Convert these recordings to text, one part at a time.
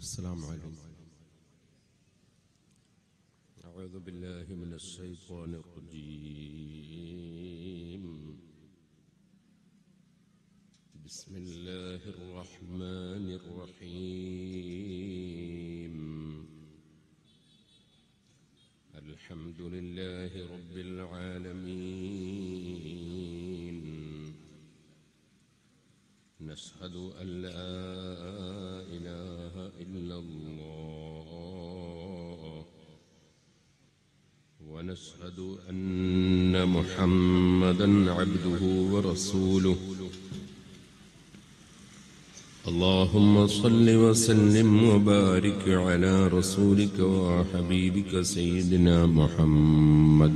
السلام عليكم أعوذ بالله من الشيطان الرجيم بسم الله الرحمن الرحيم الحمد لله رب العالمين نشهد أن لا إله إلا الله ونشهد أن محمدا عبده ورسوله اللهم صل وسلم وبارك على رسولك وحبيبك سيدنا محمد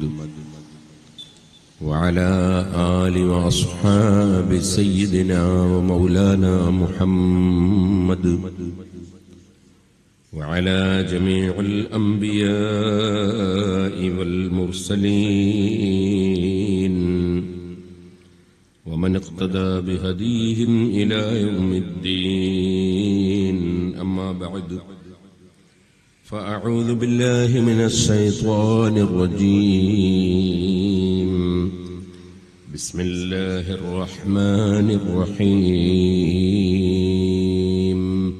وعلى آل وأصحاب سيدنا ومولانا محمد وعلى جميع الأنبياء والمرسلين ومن اقتدى بهديهم إلى يوم الدين أما بعد فأعوذ بالله من الشيطان الرجيم بسم الله الرحمن الرحيم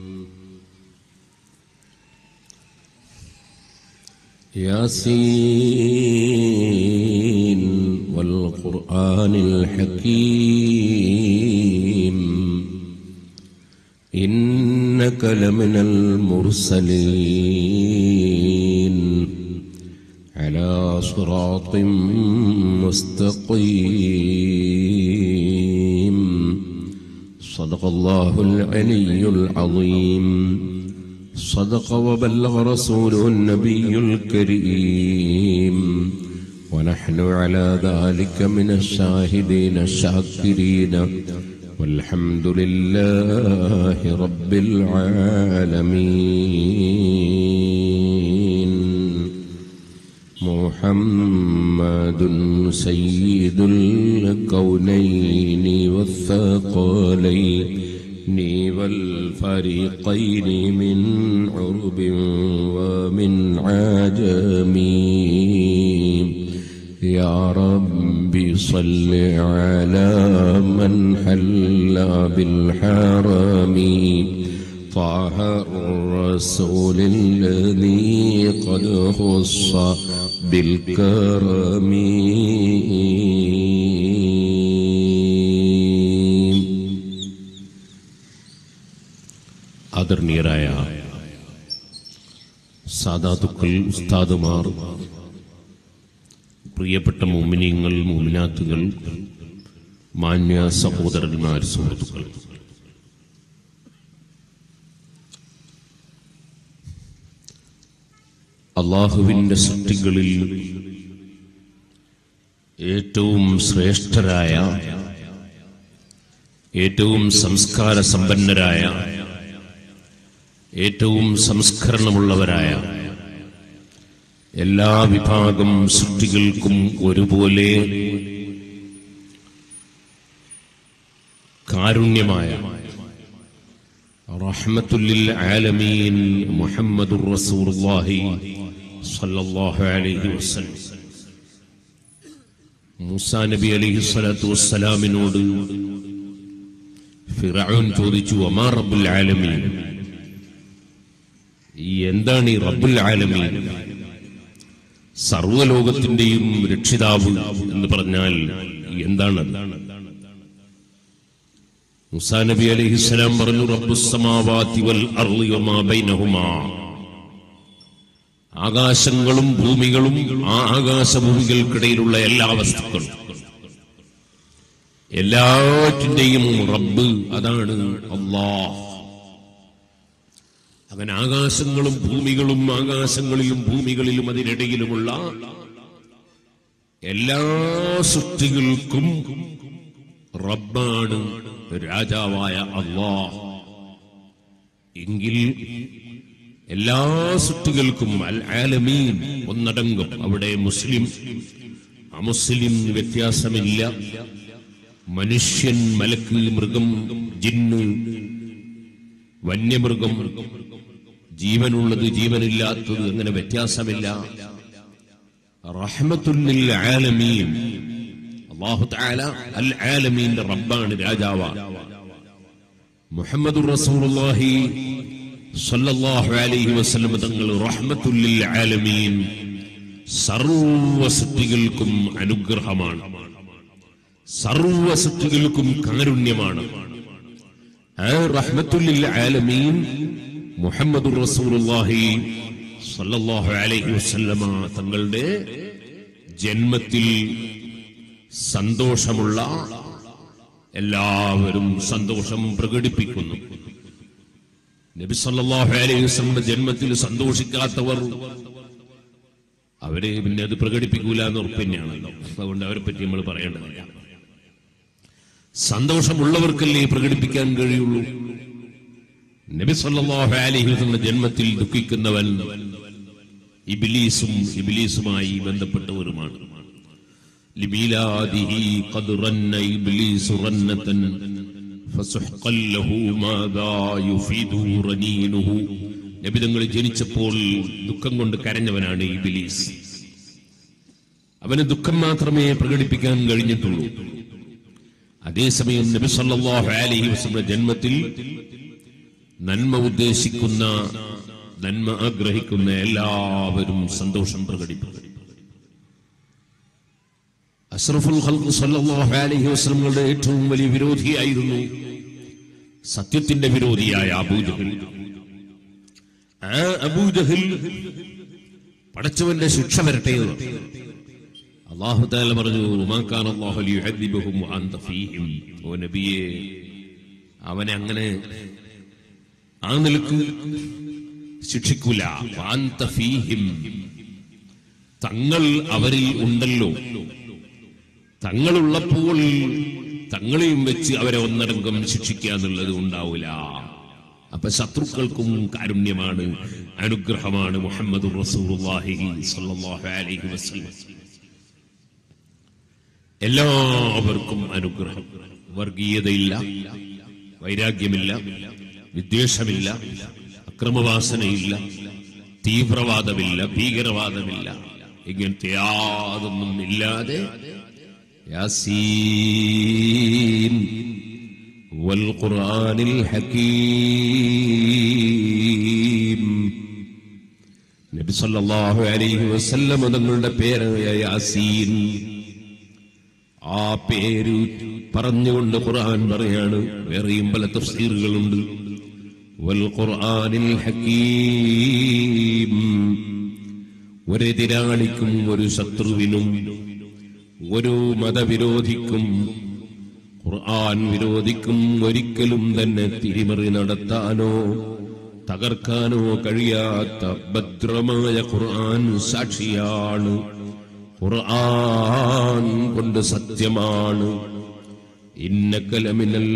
ياسين والقرآن الحكيم إنك لمن المرسلين على صراط مستقيم صدق الله العلي العظيم صدق وبلغ رسوله النبي الكريم ونحن على ذلك من الشاهدين الشاكرين والحمد لله رب العالمين محمد سيد الكونين والثقلين والفريقين من عرب ومن عجم يا رب صل على من حل بالحرم طه الرسول الذي قد خص بالكرم ആദരണീയരായ സാദാത്തുക്കൾ ഉസ്താദുമാർ പ്രിയപ്പെട്ട മോമിനിയങ്ങൾ മോമിനാത്തുകൾ മാന്യ സഹോദരന്മാർ സുഹൃത്തുക്കൾ അള്ളാഹുവിൻ്റെ സൃഷ്ടികളിൽ ഏറ്റവും ശ്രേഷ്ഠരായ ഏറ്റവും സംസ്കാര സമ്പന്നരായ ഏറ്റവും സംസ്കരണമുള്ളവരായ എല്ലാ വിഭാഗം സൃഷ്ടികൾക്കും ഒരുപോലെ കാരുണ്യമായ റഹ്മത്തുല്ലിൽ ആലമീൻ മുഹമ്മദുർ റസൂലുള്ളാഹി സ്വല്ലല്ലാഹു അലൈഹി വസല്ലം മൂസാ നബി അലൈഹി സ്വലാത്തു വസ്സലാമിനോട് ഫിറഔൻ ചോദിച്ചു ഒമാ റബ്ബുൽ ആലമീൻ ഈ എന്താണ് ഈ റബ്ബുൽ ആലമീൻ സർവലോകത്തിന്റെയും രക്ഷിതാവ് എന്ന് പറഞ്ഞാൽ എന്താണ് മുസാ നബി അലൈഹിസ്സലാം പറഞ്ഞു റബ്ബുസ്സമാവാതി വൽ അർളി വമാ ബൈനഹുമാ ആകാശങ്ങളും ഭൂമികളും ആ ആകാശഭൂമികൾക്കിടയിലുള്ള എല്ലാ വസ്തുക്കളും എല്ലാറ്റിന്റെയും റബ്ബ് അതാണ് അള്ളാഹ് അവൻ ആകാശങ്ങളും ഭൂമികളും ആകാശങ്ങളിലും ഭൂമികളിലും അതിനിടയിലുമുള്ള എല്ലാ സൃഷ്ടികൾക്കും റബ്ബാണ് രാജാവായ അള്ളാഹ് എങ്കിൽ എല്ലാ സൃഷ്ടികൾക്കും അൽ ആലമീൻ ഒന്നടങ്കം അവിടെ മുസ്ലിം അമുസ്ലിം വ്യത്യാസമില്ല മനുഷ്യൻ മലക്ക് മൃഗം ജിന്ന് വന്യമൃഗം ജീവനുള്ളത് ജീവനില്ലാത്തത് അങ്ങനെ വ്യത്യാസമില്ല റഹ്മത്തുല്ലിൽ ആലമീൻ അല്ലാഹു തആല അൽ ആലമീന്റെ റബ്ബാണ് രാജാവാണ് മുഹമ്മദ് റസൂലുള്ളാഹി സല്ലല്ലാഹു അലൈഹി വസല്ലം തങ്ങൾ റഹ്മത്തുല്ലിൽ ആലമീൻ സർവ സൃഷ്ടികൾക്കും അനുഗ്രഹമാണ് സർവ സൃഷ്ടികൾക്കും കാരുണ്യമാണ് ആ റഹ്മത്തുല്ലിൽ ആലമീൻ മുഹമ്മദ് റസൂലുള്ളാഹി സല്ലല്ലാഹു അലൈഹി വസല്ലമ തങ്ങളുടെ ജന്മത്തിൽ സന്തോഷമുള്ള എല്ലാവരും സന്തോഷം പ്രകടിപ്പിക്കുന്നു നബി സല്ലല്ലാഹു അലൈഹി വസല്ലമയുടെ ജന്മത്തിൽ സന്തോഷിക്കാത്തവർ അവരെ പിന്നെ അത് പ്രകടിപ്പിക്കൂല എന്ന് ഉറപ്പിന്നെയാണല്ലോ അതുകൊണ്ട് അവരെ പറ്റി നമ്മൾ പറയേണ്ടതില്ല സന്തോഷമുള്ളവർക്കല്ലേ പ്രകടിപ്പിക്കാൻ കഴിയുള്ളൂ നബി സല്ലല്ലാഹു അലൈഹി വസല്ലമയുടെ ജന്മത്തിൽ ദുഃഖിക്കുന്നവൻ ഇബിലീസും ഇബിലീസുമായി ബന്ധപ്പെട്ടവരുമാണ് لميلاده قد رن إبليس رنة فسحقا له ماذا يفيد رنينه നബി തങ്ങൾ ജനിച്ചപ്പോൾ ദുഃഖം കൊണ്ട് കരഞ്ഞവനാണ് ഇബിലീസ് അവന് ദുഃഖം മാത്രമേ പ്രകടിപ്പിക്കാൻ കഴിഞ്ഞിട്ടുള്ളൂ അതേസമയം നബി സല്ലല്ലാഹു അലൈഹി വസല്ലമയുടെ ജന്മത്തിൽ നന്മ ഉദ്ദേശിക്കുന്ന നന്മ ആഗ്രഹിക്കുന്ന എല്ലാവരും സന്തോഷം പ്രകടിപ്പിക്കും അഷ്റഫുൽ ഖൽഖ് സല്ലല്ലാഹു അലൈഹി വസല്ലമയുടെ ഏറ്റവും വലിയ വിരോധിയായിരുന്നു സത്യത്തിന്റെ വിരോധിയായ അബൂജഹൽ ആ അബൂജഹൽ പടച്ചവന്റെ ശിക്ഷ വരട്ടെ എന്ന് അള്ളാഹു താല പറഞ്ഞു ഉമാക്കാൻ അള്ളാഹു ലിയുഅദ്ദിബുഹും വഅന്ത ഫീഹിം ഓ നബിയെ അവനെ അങ്ങനെ ആ നിലക്ക് ശിക്ഷിക്കൂല വഅന്ത ഫീഹിം തങ്ങൾ അവരിൽ ഉണ്ടല്ലോ തങ്ങളുള്ളപ്പോൾ തങ്ങളെയും വെച്ച് അവരെ ഒന്നടങ്കം ശിക്ഷിക്കുക എന്നുള്ളത് ഉണ്ടാവില്ല അപ്പൊ ശത്രുക്കൾക്കും കാരുണ്യമാണ് അനുഗ്രഹമാണ് മുഹമ്മദ് റസൂലുള്ളാഹി സ്വല്ലല്ലാഹു അലൈഹി വസല്ലം എല്ലാവർക്കും അനുഗ്രഹം വർഗീയതയില്ല വൈരാഗ്യമില്ല വിദ്വേഷമില്ല അക്രമവാസനയില്ല തീവ്രവാദമില്ല ഭീകരവാദമില്ല ഇങ്ങനത്തെ യാതൊന്നും ഇല്ലാതെ ياسين والقرآن الحكيم നബി സല്ലല്ലാഹു അലൈഹി വസല്ലം തങ്ങളുടെ പേരായ യാസീൻ ആ പേര് പറഞ്ഞുകൊണ്ട് ഖുർആൻ പറയാണ് വേറെയും പല തഫ്സീറുകളുണ്ട് വൽ ഖുർആനിൽ ഹക്കീം ഒരെതിരാളിക്കും ഒരു ശത്രുവിനും ഒരു മതവിരോധിക്കും ഖുർആൻ വിരോധിക്കും ഒരിക്കലും തന്നെ തിരിമറി നടത്താനോ തകർക്കാനോ കഴിയാത്ത ഭദ്രമായ ഖുർആൻ സാക്ഷിയാണ് ഖുർആൻ കൊണ്ട് സത്യമാണ് ഇന്നക്കലമിനൽ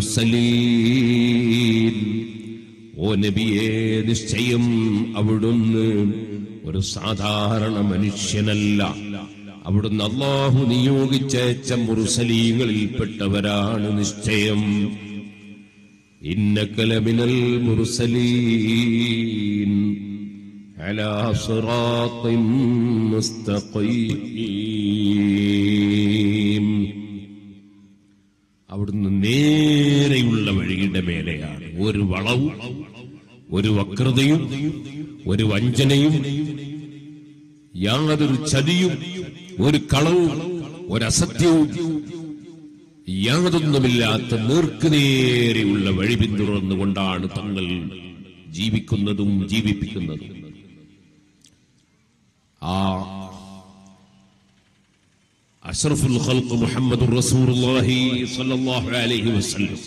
മുർസലീൻ ഓ നബിയെ നിശ്ചയം അവിടുന്ന് ഒരു സാധാരണ മനുഷ്യനല്ല അവിടുന്ന് അള്ളാഹു നിയോഗിച്ചയച്ച മുറുസലീങ്ങളിൽപ്പെട്ടവരാണ് നിശ്ചയം ഇന്നക്കലമിനൽ മുറുസലീൻ على صراط مستقيم അവിടുന്ന് നേരെയുള്ള വഴിയുടെ മേലെയാണ് ഒരു വളവും ഒരു വക്രതയും ഒരു വഞ്ചനയും യാതൊരു ചതിയും ഒരു കളവും ഒരസത്യവും യാതൊന്നുമില്ലാത്ത നേർക്കുനേരെയുള്ള വഴി പിന്തുടർന്നുകൊണ്ടാണ് തങ്ങൾ ജീവിക്കുന്നതും ജീവിപ്പിക്കുന്നതും ആ അഷ്റഫുൽ ഖൽഖ് മുഹമ്മദ് റസൂലുള്ളാഹി സ്വല്ലല്ലാഹു അലൈഹി വസല്ലം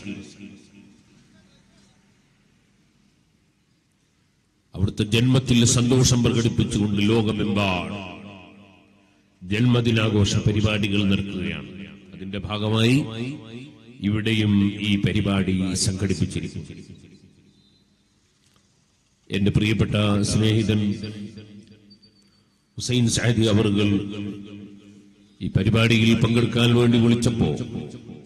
അവിടുത്തെ ജന്മത്തിൽ സന്തോഷം പ്രകടിപ്പിച്ചുകൊണ്ട് ലോകമെമ്പാടും ജന്മദിനാഘോഷ പരിപാടികൾ നടക്കുകയാണ് അതിന്റെ ഭാഗമായി ഇവിടെയും ഈ പരിപാടി സംഘടിപ്പിച്ചിരിക്കുന്നു എന്റെ പ്രിയപ്പെട്ട സ്നേഹിതൻ ഹുസൈൻ സാദി അവറുകൾ ഈ പരിപാടിയിൽ പങ്കെടുക്കാൻ വേണ്ടി വിളിച്ചപ്പോ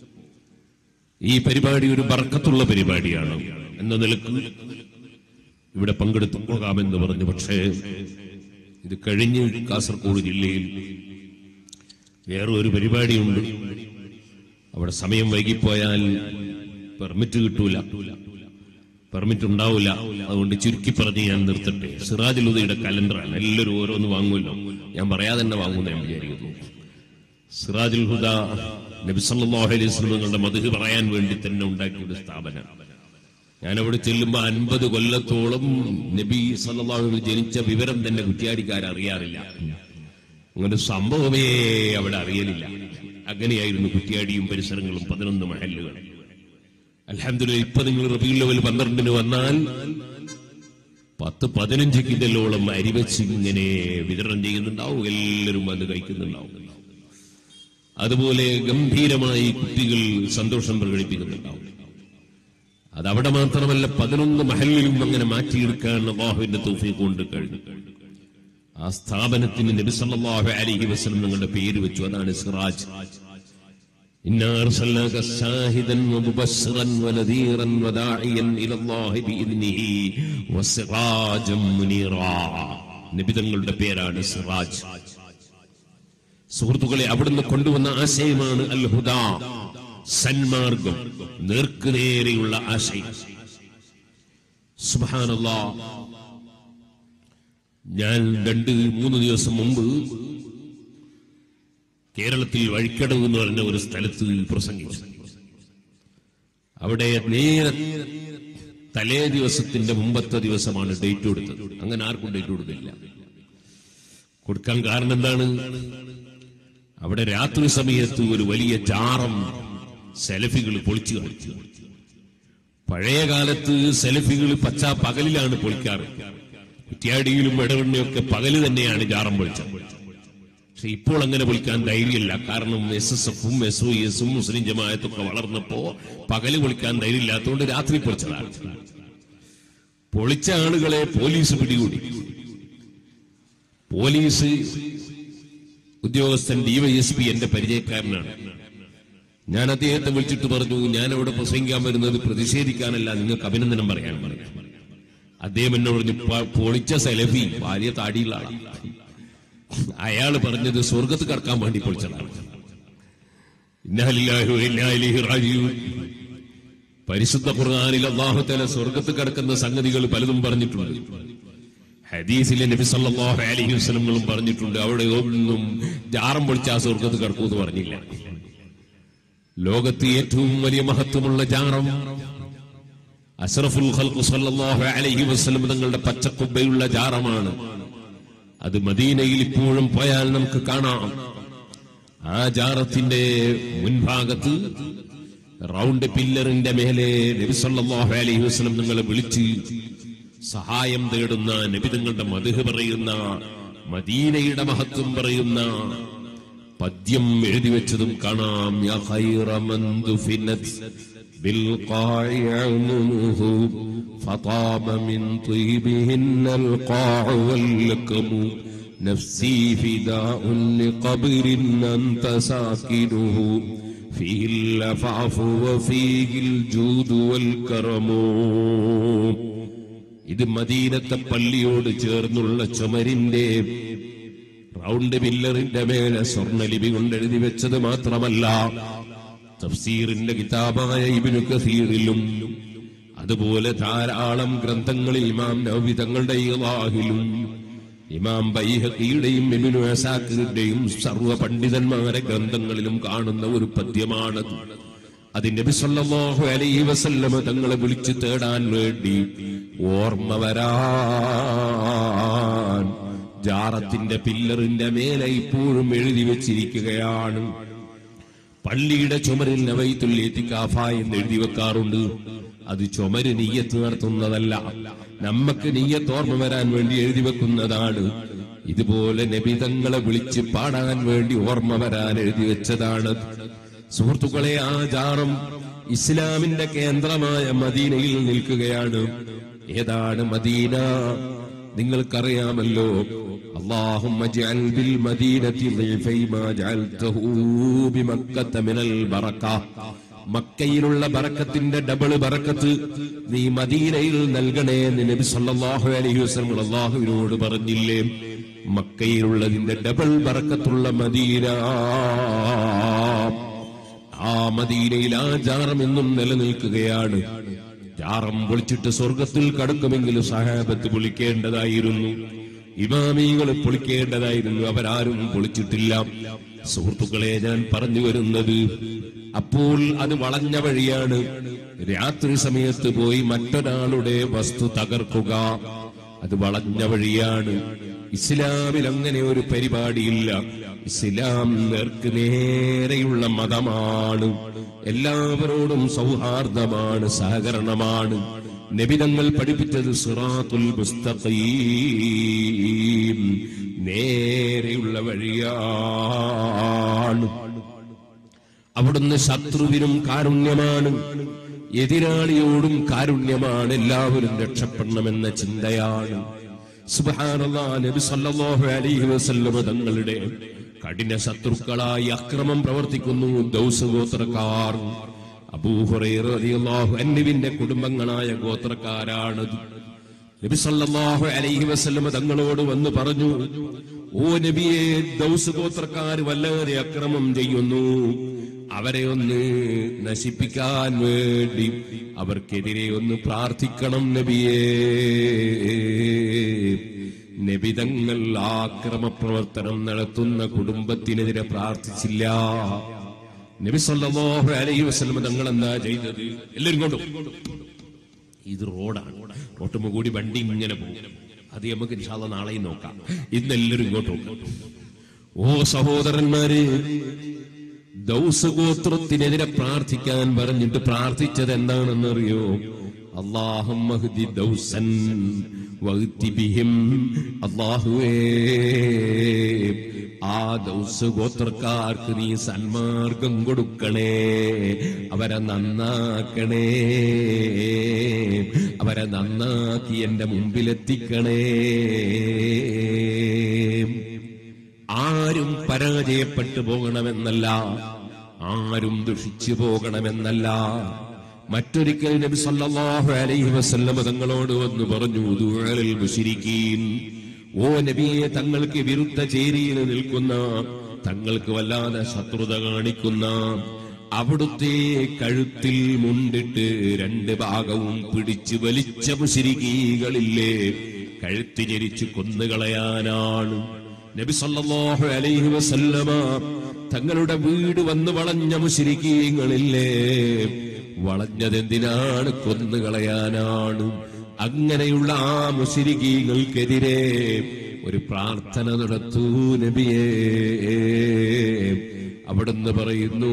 ഈ പരിപാടി ഒരു ബർക്കത്തുള്ള പരിപാടിയാണ് എന്ന നിലക്ക് ഇവിടെ പങ്കെടുത്തു പോകാമെന്ന് പറഞ്ഞു പക്ഷേ ഇത് കഴിഞ്ഞ് കാസർഗോഡ് ജില്ലയിൽ വേറെ ഒരു പരിപാടിയുണ്ട് അവിടെ സമയം വൈകിപ്പോയാൽ പെർമിറ്റ് കിട്ടൂല പെർമിറ്റ് ഉണ്ടാവില്ല അതുകൊണ്ട് ചുരുക്കി പറഞ്ഞ് ഞാൻ നിർത്തട്ടെ സിറാജുൽ ഉദയുടെ കലണ്ടറാണ് എല്ലാവരും ഓരോന്ന് വാങ്ങുമല്ലോ ഞാൻ പറയാതെ തന്നെ വാങ്ങുന്ന ഞാൻ വിചാരിക്കുന്നു സിറാജുൽ ഹുദ നബി സല്ലല്ലാഹു അലൈഹി വസല്ലമയുടെ മധു പറയാൻ വേണ്ടി തന്നെ ഉണ്ടാക്കിയ ഒരു സ്ഥാപനം ഞാൻ അവിടെ ചെല്ലുമ്പോ അൻപത് കൊല്ലത്തോളം നബി സല്ലല്ലാഹു അലൈഹി വസല്ലം ജനിച്ച വിവരം തന്നെ കുറ്റിയാടിക്കാർ അറിയാറില്ല അങ്ങനെ ഒരു സംഭവമേ അവിടെ അറിയലില്ല അങ്ങനെയായിരുന്നു കുറ്റിയാടിയും പരിസരങ്ങളും പതിനൊന്ന് മഹല്ലുകൾ അലഹമില്ല ഇപ്പൊ നിങ്ങൾ റബീൽ ലെവൽ പന്ത്രണ്ടിന് വന്നാൽ പത്ത് പതിനഞ്ച് കിലോളം അരി വെച്ച് ഇങ്ങനെ വിതരണം ചെയ്യുന്നുണ്ടാവും എല്ലാവരും വന്ന് കഴിക്കുന്നുണ്ടാവും അതുപോലെ ഗംഭീരമായി കുട്ടികൾ സന്തോഷം പ്രകടിപ്പിക്കുന്നുണ്ടാവും അതവിടെ മാത്രമല്ല പതിനൊന്ന് മഹലിലും അങ്ങനെ മാറ്റിയെടുക്കാൻ അള്ളാഹുവിന്റെ തൗഫീഖ് കൊണ്ട് കഴിഞ്ഞു ആ സ്ഥാപനത്തിന് നബി സല്ലല്ലാഹു അലൈഹി വസല്ലം നിങ്ങളുടെ പേര് വെച്ചു അതാണ് സിറാജ് إنا أرسلناك شاهدا ومبشرا ونذيرا وداعيا إلى الله بإذنه وسراجا منيرا നബി തങ്ങളുടെ പേരാണ് സിറാജ് സുഹൃത്തുക്കളെ അവിടുന്ന് കൊണ്ടുവന്ന ആശയമാണ് അൽ ഹുദ സന്മാർഗം നേർക്കുനേരെയുള്ള ആശയം സുബ്ഹാനല്ലാ ഞാൻ രണ്ട് മൂന്ന് ദിവസം മുമ്പ് കേരളത്തിൽ വഴിക്കടവ് എന്ന് പറഞ്ഞ ഒരു സ്ഥലത്ത് പ്രസംഗിച്ചു അവിടെ നേരെ തലേ ദിവസത്തിന്റെ മുമ്പത്തെ ദിവസമാണ് ഡേറ്റ് കൊടുത്തത് അങ്ങനെ ആർക്കും ഡേറ്റ് കൊടുക്കില്ല കൊടുക്കാൻ കാരണം എന്താണ് അവിടെ രാത്രി സമയത്ത് ഒരു വലിയ ജാറം സെലഫികൾ പൊളിച്ചു കളിച്ചു പഴയ കാലത്ത് സെലഫികൾ പച്ച പകലിലാണ് പൊളിക്കാറ് കുറ്റിയാടിയിലും ഇടവണ്ണയൊക്കെ പകല് തന്നെയാണ് ജാറം പൊളിച്ചത് പക്ഷെ ഇപ്പോൾ അങ്ങനെ വിളിക്കാൻ ധൈര്യമില്ല കാരണം എസ് എസ് എഫും എസ് ഒ എസും മുസ്ലിം ജമാഅത്തൊക്കെ വളർന്നപ്പോ പകല് വിളിക്കാൻ ധൈര്യമില്ലാത്തതുകൊണ്ട് രാത്രി പൊളിച്ചതാണ് പൊളിച്ച ആളുകളെ പോലീസ് പിടികൂടി പോലീസ് ഉദ്യോഗസ്ഥൻ ഡിവൈഎസ്പി എന്റെ പരിചയക്കാരനാണ് ഞാൻ അദ്ദേഹത്തെ വിളിച്ചിട്ട് പറഞ്ഞു ഞാൻ അവിടെ പ്രസംഗിക്കാൻ വരുന്നത് പ്രതിഷേധിക്കാനല്ല നിങ്ങൾക്ക് അഭിനന്ദനം പറയാൻ പറഞ്ഞു അദ്ദേഹം എന്നോട് പറഞ്ഞു "പ- പൊളിച്ച സെലഫി ഭാര്യ താടിയുള്ള ആളാണ് അയാള് പറഞ്ഞത് സ്വർഗത്ത് കടക്കാൻ വേണ്ടി പൊളിച്ചതാണ് ഇന്നാലില്ലാഹു ഇന്നാ ഇലൈഹി റാജിഊൻ. പരിശുദ്ധ ഖുർആനിൽ അള്ളാഹു തആല സ്വർഗത്ത് കിടക്കുന്ന സംഗതികൾ പലതും പറഞ്ഞിട്ടുണ്ട് ഹദീസിലെ നബി സല്ലല്ലാഹു അലൈഹി വസല്ലങ്ങളും പറഞ്ഞിട്ടുണ്ട് അവിടെ ഒന്നും ജാറം പൊളിച്ച ആ സ്വർഗത്ത് കിടക്കൂന്ന് പറഞ്ഞില്ല ലോകത്ത് ഏറ്റവും വലിയ മഹത്വമുള്ള ജാറം അഷ്റഫുൽ ഖൽഖ് സല്ലല്ലാഹു അലൈഹി വസല്ലം തങ്ങളുടെ പച്ചക്കുബ്ബയുള്ള ജാറമാണ് അത് മദീനയിൽ ഇപ്പോഴും പോയാൽ നമുക്ക് കാണാം ആ ജാറത്തിന്റെ മുൻഭാഗത്ത് റൗണ്ട് പില്ലറിന്റെ മേലെ നബി സല്ലല്ലാഹു അലൈഹി വസല്ലം നിങ്ങളെ വിളിച്ച് സഹായം തേടുന്ന നബി തങ്ങളുടെ മധുഹ് പറയുന്ന മദീനയുടെ മഹത്വം പറയുന്ന പദ്യം എഴുതി വെച്ചതും കാണാം യാ ഖൈറ മൻ ദുഫിനത് بالقاع عممه فطاب من طيبهن القاع واللكم نفسي فداء لقبر أنت ساكنه فيه اللفعف وفيه الجود والكرم ഇത് മദീനത്തെ പള്ളിയോട് ചേർന്നുള്ള ചുമരിന്റെ റൗണ്ട് പില്ലറിന്റെ മേലെ സ്വർണ്ണലിപി കൊണ്ട് എഴുതി വെച്ചത് മാത്രമല്ല തഫ്സീറിന്റെ കിതാബായ ഇബിനു കസീറിലും അതുപോലെ ധാരാളം ഗ്രന്ഥങ്ങളിൽ ഇമാം നവവി തങ്ങളുടെ ഇലാഹിലും ഇമാം ബൈഹഖിയുടെയും ഇബ്നു അസാക്കിറിന്റെയും സർവ്വ പണ്ഡിതന്മാരെ ഗ്രന്ഥങ്ങളിലും കാണുന്ന ഒരു പദ്യമാണത് അത് നബി സല്ലല്ലാഹു അലൈഹി വസല്ലമ തങ്ങളെ വിളിച്ചു തേടാൻ വേണ്ടി ഓർമ്മ വരാൻ ജാറത്തിന്റെ പില്ലറിന്റെ മേലെ ഇപ്പോഴും എഴുതി വെച്ചിരിക്കുകയാണ് പള്ളിയുടെ ചുമരിൽ നവൈത്തുല്യത്തിക്കാഫ എന്ന് എഴുതി വെക്കാറുണ്ട് അത് ചുമര് നീയത്ത് നടത്തുന്നതല്ല നമുക്ക് നീയത്ത് ഓർമ്മ വരാൻ വേണ്ടി എഴുതി വെക്കുന്നതാണ് ഇതുപോലെ നബിതങ്ങളെ വിളിച്ച് പാടാൻ വേണ്ടി ഓർമ്മ വരാൻ എഴുതി വെച്ചതാണ് സുഹൃത്തുക്കളെ ആ ജാറം ഇസ്ലാമിന്റെ കേന്ദ്രമായ മദീനയിൽ നിൽക്കുകയാണ് ഏതാണ് മദീന നിങ്ങൾക്കറിയാമല്ലോ اللهم اجعل بالمدينة ضعفي ما جعلته بمكة من البركة മക്കയിലുള്ള ബറക്കത്തിന്റെ ഡബിള് ബറക്കത്ത് നീ മദീനയിൽ നൽകണേ എന്ന് നബി സല്ലല്ലാഹു അലൈഹി വസല്ലം അള്ളാഹുവിനോട് പറഞ്ഞില്ലേ മക്കയിലുള്ളതിന്റെ ഡബിൾ ബറക്കത്തുള്ള മദീന ആ മദീനയിൽ ആ ജാറം എന്നും നിലനിൽക്കുകയാണ് ജാറം പൊളിച്ചിട്ട് സ്വർഗത്തിൽ കടക്കുമെങ്കിലും സഹാബത്ത് പൊളിക്കേണ്ടതായിരുന്നു ഇമാമികൾ പൊളിക്കേണ്ടതായിരുന്നു അവരാരും പൊളിച്ചിട്ടില്ല സുഹൃത്തുക്കളെ ഞാൻ പറഞ്ഞു വരുന്നത് അപ്പോൾ അത് വളഞ്ഞ വഴിയാണ് രാത്രി സമയത്ത് പോയി മറ്റൊരാളുടെ വസ്തു തകർക്കുക അത് വളഞ്ഞ വഴിയാണ് ഇസ്ലാമിൽ അങ്ങനെ ഒരു പരിപാടിയില്ല ഇസ്ലാം നേർക്ക് നേരെയുള്ള മതമാണ് എല്ലാവരോടും സൗഹാർദ്ദമാണ് സഹകരണമാണ് നബിതങ്ങൾ പഠിപ്പിച്ചത് സിറാത്തുൽ മുസ്തഖീം നേരെയുള്ള വഴിയാണ് അവിടുന്ന് ശത്രുവിനും കാരുണ്യമാണ് എതിരാളിയോടും കാരുണ്യമാണ് എല്ലാവരും രക്ഷപ്പെടണമെന്ന ചിന്തയാണ് സുബ്ഹാനല്ലാ നബി സല്ലല്ലാഹു അലൈഹി വസല്ലം തങ്ങളുടെ കഠിന ശത്രുക്കളായി അക്രമം പ്രവർത്തിക്കുന്നു ദൗസ് ഗോത്രക്കാർ അബൂഹുറൈറ റളിയല്ലാഹു അൻഹുവിന്റെ കുടുംബങ്ങളായ ഗോത്രക്കാരാണത് നബി സല്ലല്ലാഹു അലൈഹി വസല്ലം തങ്ങളോട് വന്ന് പറഞ്ഞു ഓ നബിയെ ദൗസ് ഗോത്രക്കാർ വല്ലാതെ അക്രമം ചെയ്യുന്നു അവരെ ഒന്ന് നശിപ്പിക്കാൻ വേണ്ടി അവർക്കെതിരെ ഒന്ന് പ്രാർത്ഥിക്കണം നബിയേ നബിതങ്ങൾ ആക്രമ പ്രവർത്തനം നടത്തുന്ന കുടുംബത്തിനെതിരെ പ്രാർത്ഥിച്ചില്ല നബി സല്ലല്ലാഹു അലൈഹി വസല്ലം തങ്ങൾ എന്താ ചെയ്തത് എല്ലാവരും കൊണ്ടു ഇത് റോഡാണ് റോട്ടുമ്പോ കൂടി വണ്ടി ഇങ്ങനെ പോകും അത് നമുക്ക് ഇൻഷാല്ല നാളെയും നോക്കാം ഇന്ന് എല്ലാവരും ഇങ്ങോട്ട് പോകും ഓ സഹോദരന്മാര് ദൗസ് ഗോത്രത്തിനെതിരെ പ്രാർത്ഥിക്കാൻ പറഞ്ഞിട്ട് പ്രാർത്ഥിച്ചത് എന്താണെന്നറിയോ അള്ളാഹും ദൗസൻ വഗ്തി ബിഹിം. അള്ളാഹുവേ ആ ദൗസ് ഗോത്രക്കാർക്ക് നീ സന്മാർഗം കൊടുക്കണേ അവരെ നന്നാക്കണേ അവരെ നന്നാക്കി എന്റെ മുമ്പിലെത്തിക്കണേ ആരും പരാജയപ്പെട്ടു പോകണമെന്നല്ല ആരും ദുഷിച്ചു പോകണമെന്നല്ല മറ്റൊരിക്കൽ നബി സല്ലല്ലാഹു അലൈഹി വസല്ലം തങ്ങളോട് വന്ന് പറഞ്ഞു ദുആലിൽ മുശ്രിക്കീൻ ഓ നബിയെ തങ്ങൾക്ക് വിരുദ്ധ ചേരിയിൽ നിൽക്കുന്ന തങ്ങൾക്ക് വല്ലാതെ ശത്രുത കാണിക്കുന്ന അവിടുത്തെ കഴുത്തിൽ മുണ്ടിട്ട് രണ്ട് ഭാഗവും പിടിച്ചു വലിച്ച മുശിരികീകളില്ലേ കഴുത്തി ഞെരിച്ചു കൊന്നുകളയാനാണ് നബി സല്ലല്ലാഹു അലൈഹി വസല്ലമ തങ്ങളുടെ വീട് വന്ന് വളഞ്ഞ മുശിരിക്കീങ്ങളില്ലേ വളഞ്ഞതെന്തിനാണ് കൊന്നുകളയാനാണ് അങ്ങനെയുള്ള ആ മുശിരികീകൾക്കെതിരെ ഒരു പ്രാർത്ഥന നടത്തൂ നബിയേ അവിടുന്ന് പറയുന്നു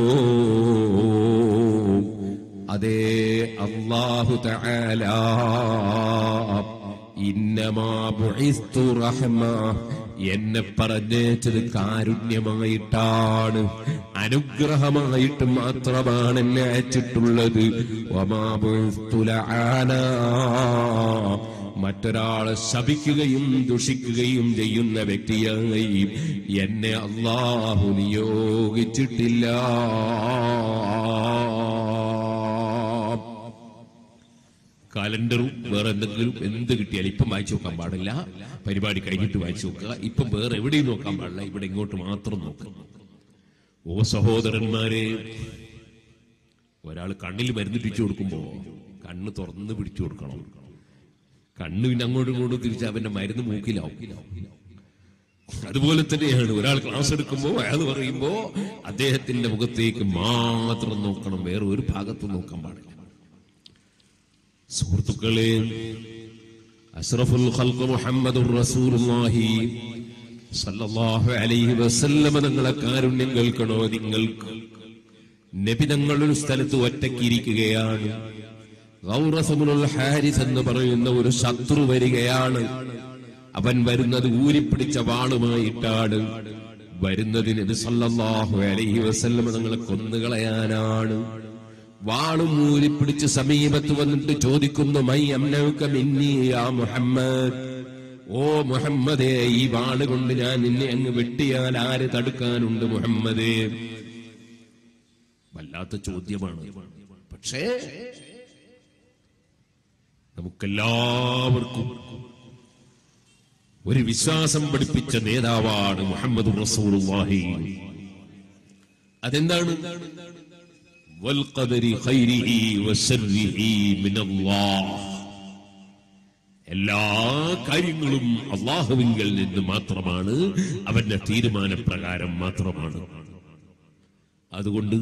അതേ അള്ളാഹു തആല ഇന്നമാ ബുഇസ്തു റഹ്മ എന്നെ പറഞ്ഞേച്ചത് കാരുണ്യമായിട്ടാണ് അനുഗ്രഹമായിട്ട് മാത്രമാണ് എന്നെ അയച്ചിട്ടുള്ളത് വമാ ബുഇസ്തു ലആനാ. മറ്റൊരാളെ ശപിക്കുകയും ദുഷിക്കുകയും ചെയ്യുന്ന വ്യക്തിയായി എന്നെ അള്ളാഹു നിയോഗിച്ചിട്ടില്ല കലണ്ടറും വേറെ എന്തെങ്കിലും എന്ത് കിട്ടിയാലും ഇപ്പം വായിച്ചു നോക്കാൻ പാടില്ല പരിപാടി കഴിഞ്ഞിട്ട് വായിച്ചു നോക്കുക ഇപ്പം വേറെ എവിടെയും നോക്കാൻ പാടില്ല ഇവിടെ ഇങ്ങോട്ട് മാത്രം നോക്കുക ഓ സഹോദരന്മാരെ ഒരാൾ കണ്ണിൽ മരുന്ന് പിടിച്ചു കൊടുക്കുമ്പോ കണ്ണ് തുറന്ന് പിടിച്ചു കൊടുക്കണം കണ്ണ് പിന്നെ അങ്ങോട്ടും ഇങ്ങോട്ടും തിരിച്ച് അവന്റെ മരുന്ന് മൂക്കിലാവും അതുപോലെ തന്നെയാണ് ഒരാൾ ക്ലാസ് എടുക്കുമ്പോ അയാൾ പറയുമ്പോ അദ്ദേഹത്തിന്റെ മുഖത്തേക്ക് മാത്രം നോക്കണം വേറെ ഒരു ഭാഗത്തും നോക്കാൻ പാടില്ല സുഹൃത്തുക്കളെ അഷ്റഫുൽ ഖൽഖ് മുഹമ്മദുർ റസൂലുള്ളാഹി സല്ലല്ലാഹു അലൈഹി വസല്ലമ തങ്ങളെ കാരുണ്യം കേൾക്കണോ നിങ്ങൾക്ക് നബി തങ്ങൾ ഒരു സ്ഥലത്ത് ഒറ്റക്കിരിക്കുകയാണ് ഗൗറസമുൽ ഹാരിസ് എന്ന് പറയുന്ന ഒരു ശത്രു വരികയാണ് അവൻ വരുന്നത് ഊരിപ്പിടിച്ച വാളുമായിട്ടാണ് വരുന്നത് നബി സല്ലല്ലാഹു അലൈഹി വസല്ലമ തങ്ങളെ കൊന്നുകളയാനാണ് വാളും ഊരിപ്പിടിച്ച് സമീപത്ത് വന്നിട്ട് ചോദിക്കുന്നു മൈ അമ്നൗക മിന്നി യാ മുഹമ്മദ് ഓ മുഹമ്മദേ ഈ വാള് കൊണ്ട് ഞാൻ നിന്നെ അങ്ങ് വെട്ടിയാൽ ആര് തടുക്കാനുണ്ട് മുഹമ്മദേ വല്ലാത്ത ചോദ്യമാണ് പക്ഷേ നമുക്കെല്ലാവർക്കും ഒരു വിശ്വാസം പഠിപ്പിച്ച നേതാവാണ് മുഹമ്മദ് റസൂലുള്ളാഹി അതെന്താണ് വൽഖദരി ഖൈരിഹി വശർരിഹി മിനല്ലാഹ് എല്ലാ കാര്യങ്ങളും അള്ളാഹുവിങ്കൽ നിന്ന് മാത്രമാണ് അവന്റെ തീരുമാനപ്രകാരം മാത്രമാണ് അതുകൊണ്ട്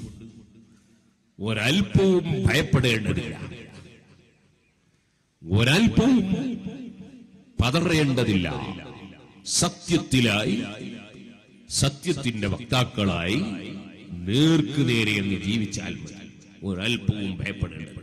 ഒരൽപ്പവും ഭയപ്പെടേണ്ടതില്ല ഒരൽപ്പവും പതറേണ്ടതില്ല സത്യത്തിലായി സത്യത്തിന്റെ വക്താക്കളായി നേർക്ക് നേരെ എന്ന് ജീവിച്ചാൽ മതി ഒരൽപ്പവും ഭയപ്പെടേണ്ടതില്ല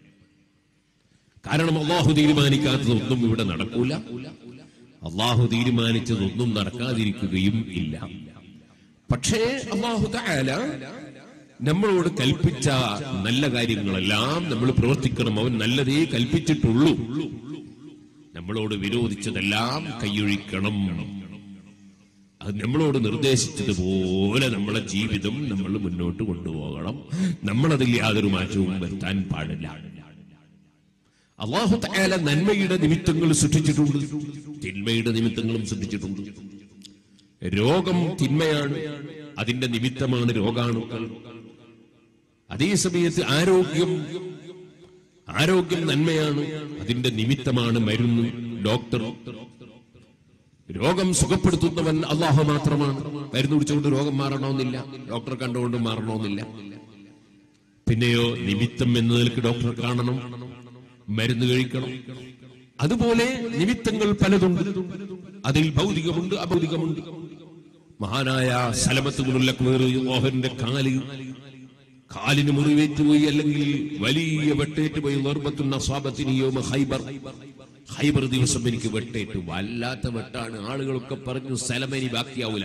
കാരണം അള്ളാഹു തീരുമാനിക്കാത്തതൊന്നും ഇവിടെ നടക്കൂല അള്ളാഹു തീരുമാനിച്ചതൊന്നും നടക്കാതിരിക്കുകയും ഇല്ല പക്ഷേ അള്ളാഹു തആല നമ്മളോട് കൽപ്പിച്ച നല്ല കാര്യങ്ങളെല്ലാം നമ്മൾ പ്രവർത്തിക്കണം അവൻ നല്ലതേ കൽപ്പിച്ചിട്ടുള്ളൂ നമ്മളോട് വിരോധിച്ചതെല്ലാം കൈയൊഴിക്കണം അത് നമ്മളോട് നിർദ്ദേശിച്ചതുപോലെ നമ്മളെ ജീവിതം നമ്മൾ മുന്നോട്ട് കൊണ്ടുപോകണം നമ്മളതിൽ യാതൊരു മാറ്റവും വരുത്താൻ പാടില്ല അള്ളാഹു തആല നന്മയുടെ നിമിത്തങ്ങൾ സൃഷ്ടിച്ചിട്ടുണ്ട് തിന്മയുടെ നിമിത്തങ്ങളും സൃഷ്ടിച്ചിട്ടുണ്ട് രോഗം തിന്മയാണ് അതിന്റെ നിമിത്തമാണ് രോഗാണുക്കൾ അതേസമയത്ത് ആരോഗ്യം ആരോഗ്യം നന്മയാണ് അതിന്റെ നിമിത്തമാണ് മരുന്ന് ഡോക്ടർ രോഗം സുഖപ്പെടുത്തുന്നവൻ അള്ളാഹു മാത്രമാണ് മരുന്ന് കുടിച്ചുകൊണ്ട് രോഗം മാറണമെന്നില്ല ഡോക്ടറെ കണ്ടുകൊണ്ട് മാറണമെന്നില്ല പിന്നെയോ നിമിത്തം എന്ന നിലക്ക് ഡോക്ടറെ കാണണം മരുന്ന് കഴിക്കണം അതുപോലെ നിമിത്തങ്ങൾ പലതുണ്ട് അതിൽ ഭൗതികമുണ്ട് അഭൗതികമുണ്ട് മഹാനായ സലമത്തുകളുള്ള മോഹന്റെ കാല് കാലിന് മുറിവേറ്റ് പോയി അല്ലെങ്കിൽ വലിയ വെട്ടേറ്റ് പോയി നിർബത്തുന്ന സ്വാപത്തിനിയോ ഹൈബർ ഹൈബർ ദിവസം എനിക്ക് വെട്ടേറ്റ് വല്ലാത്ത വെട്ടാണ് ആളുകളൊക്കെ പറഞ്ഞു സലമനി ബാക്കിയാവൂല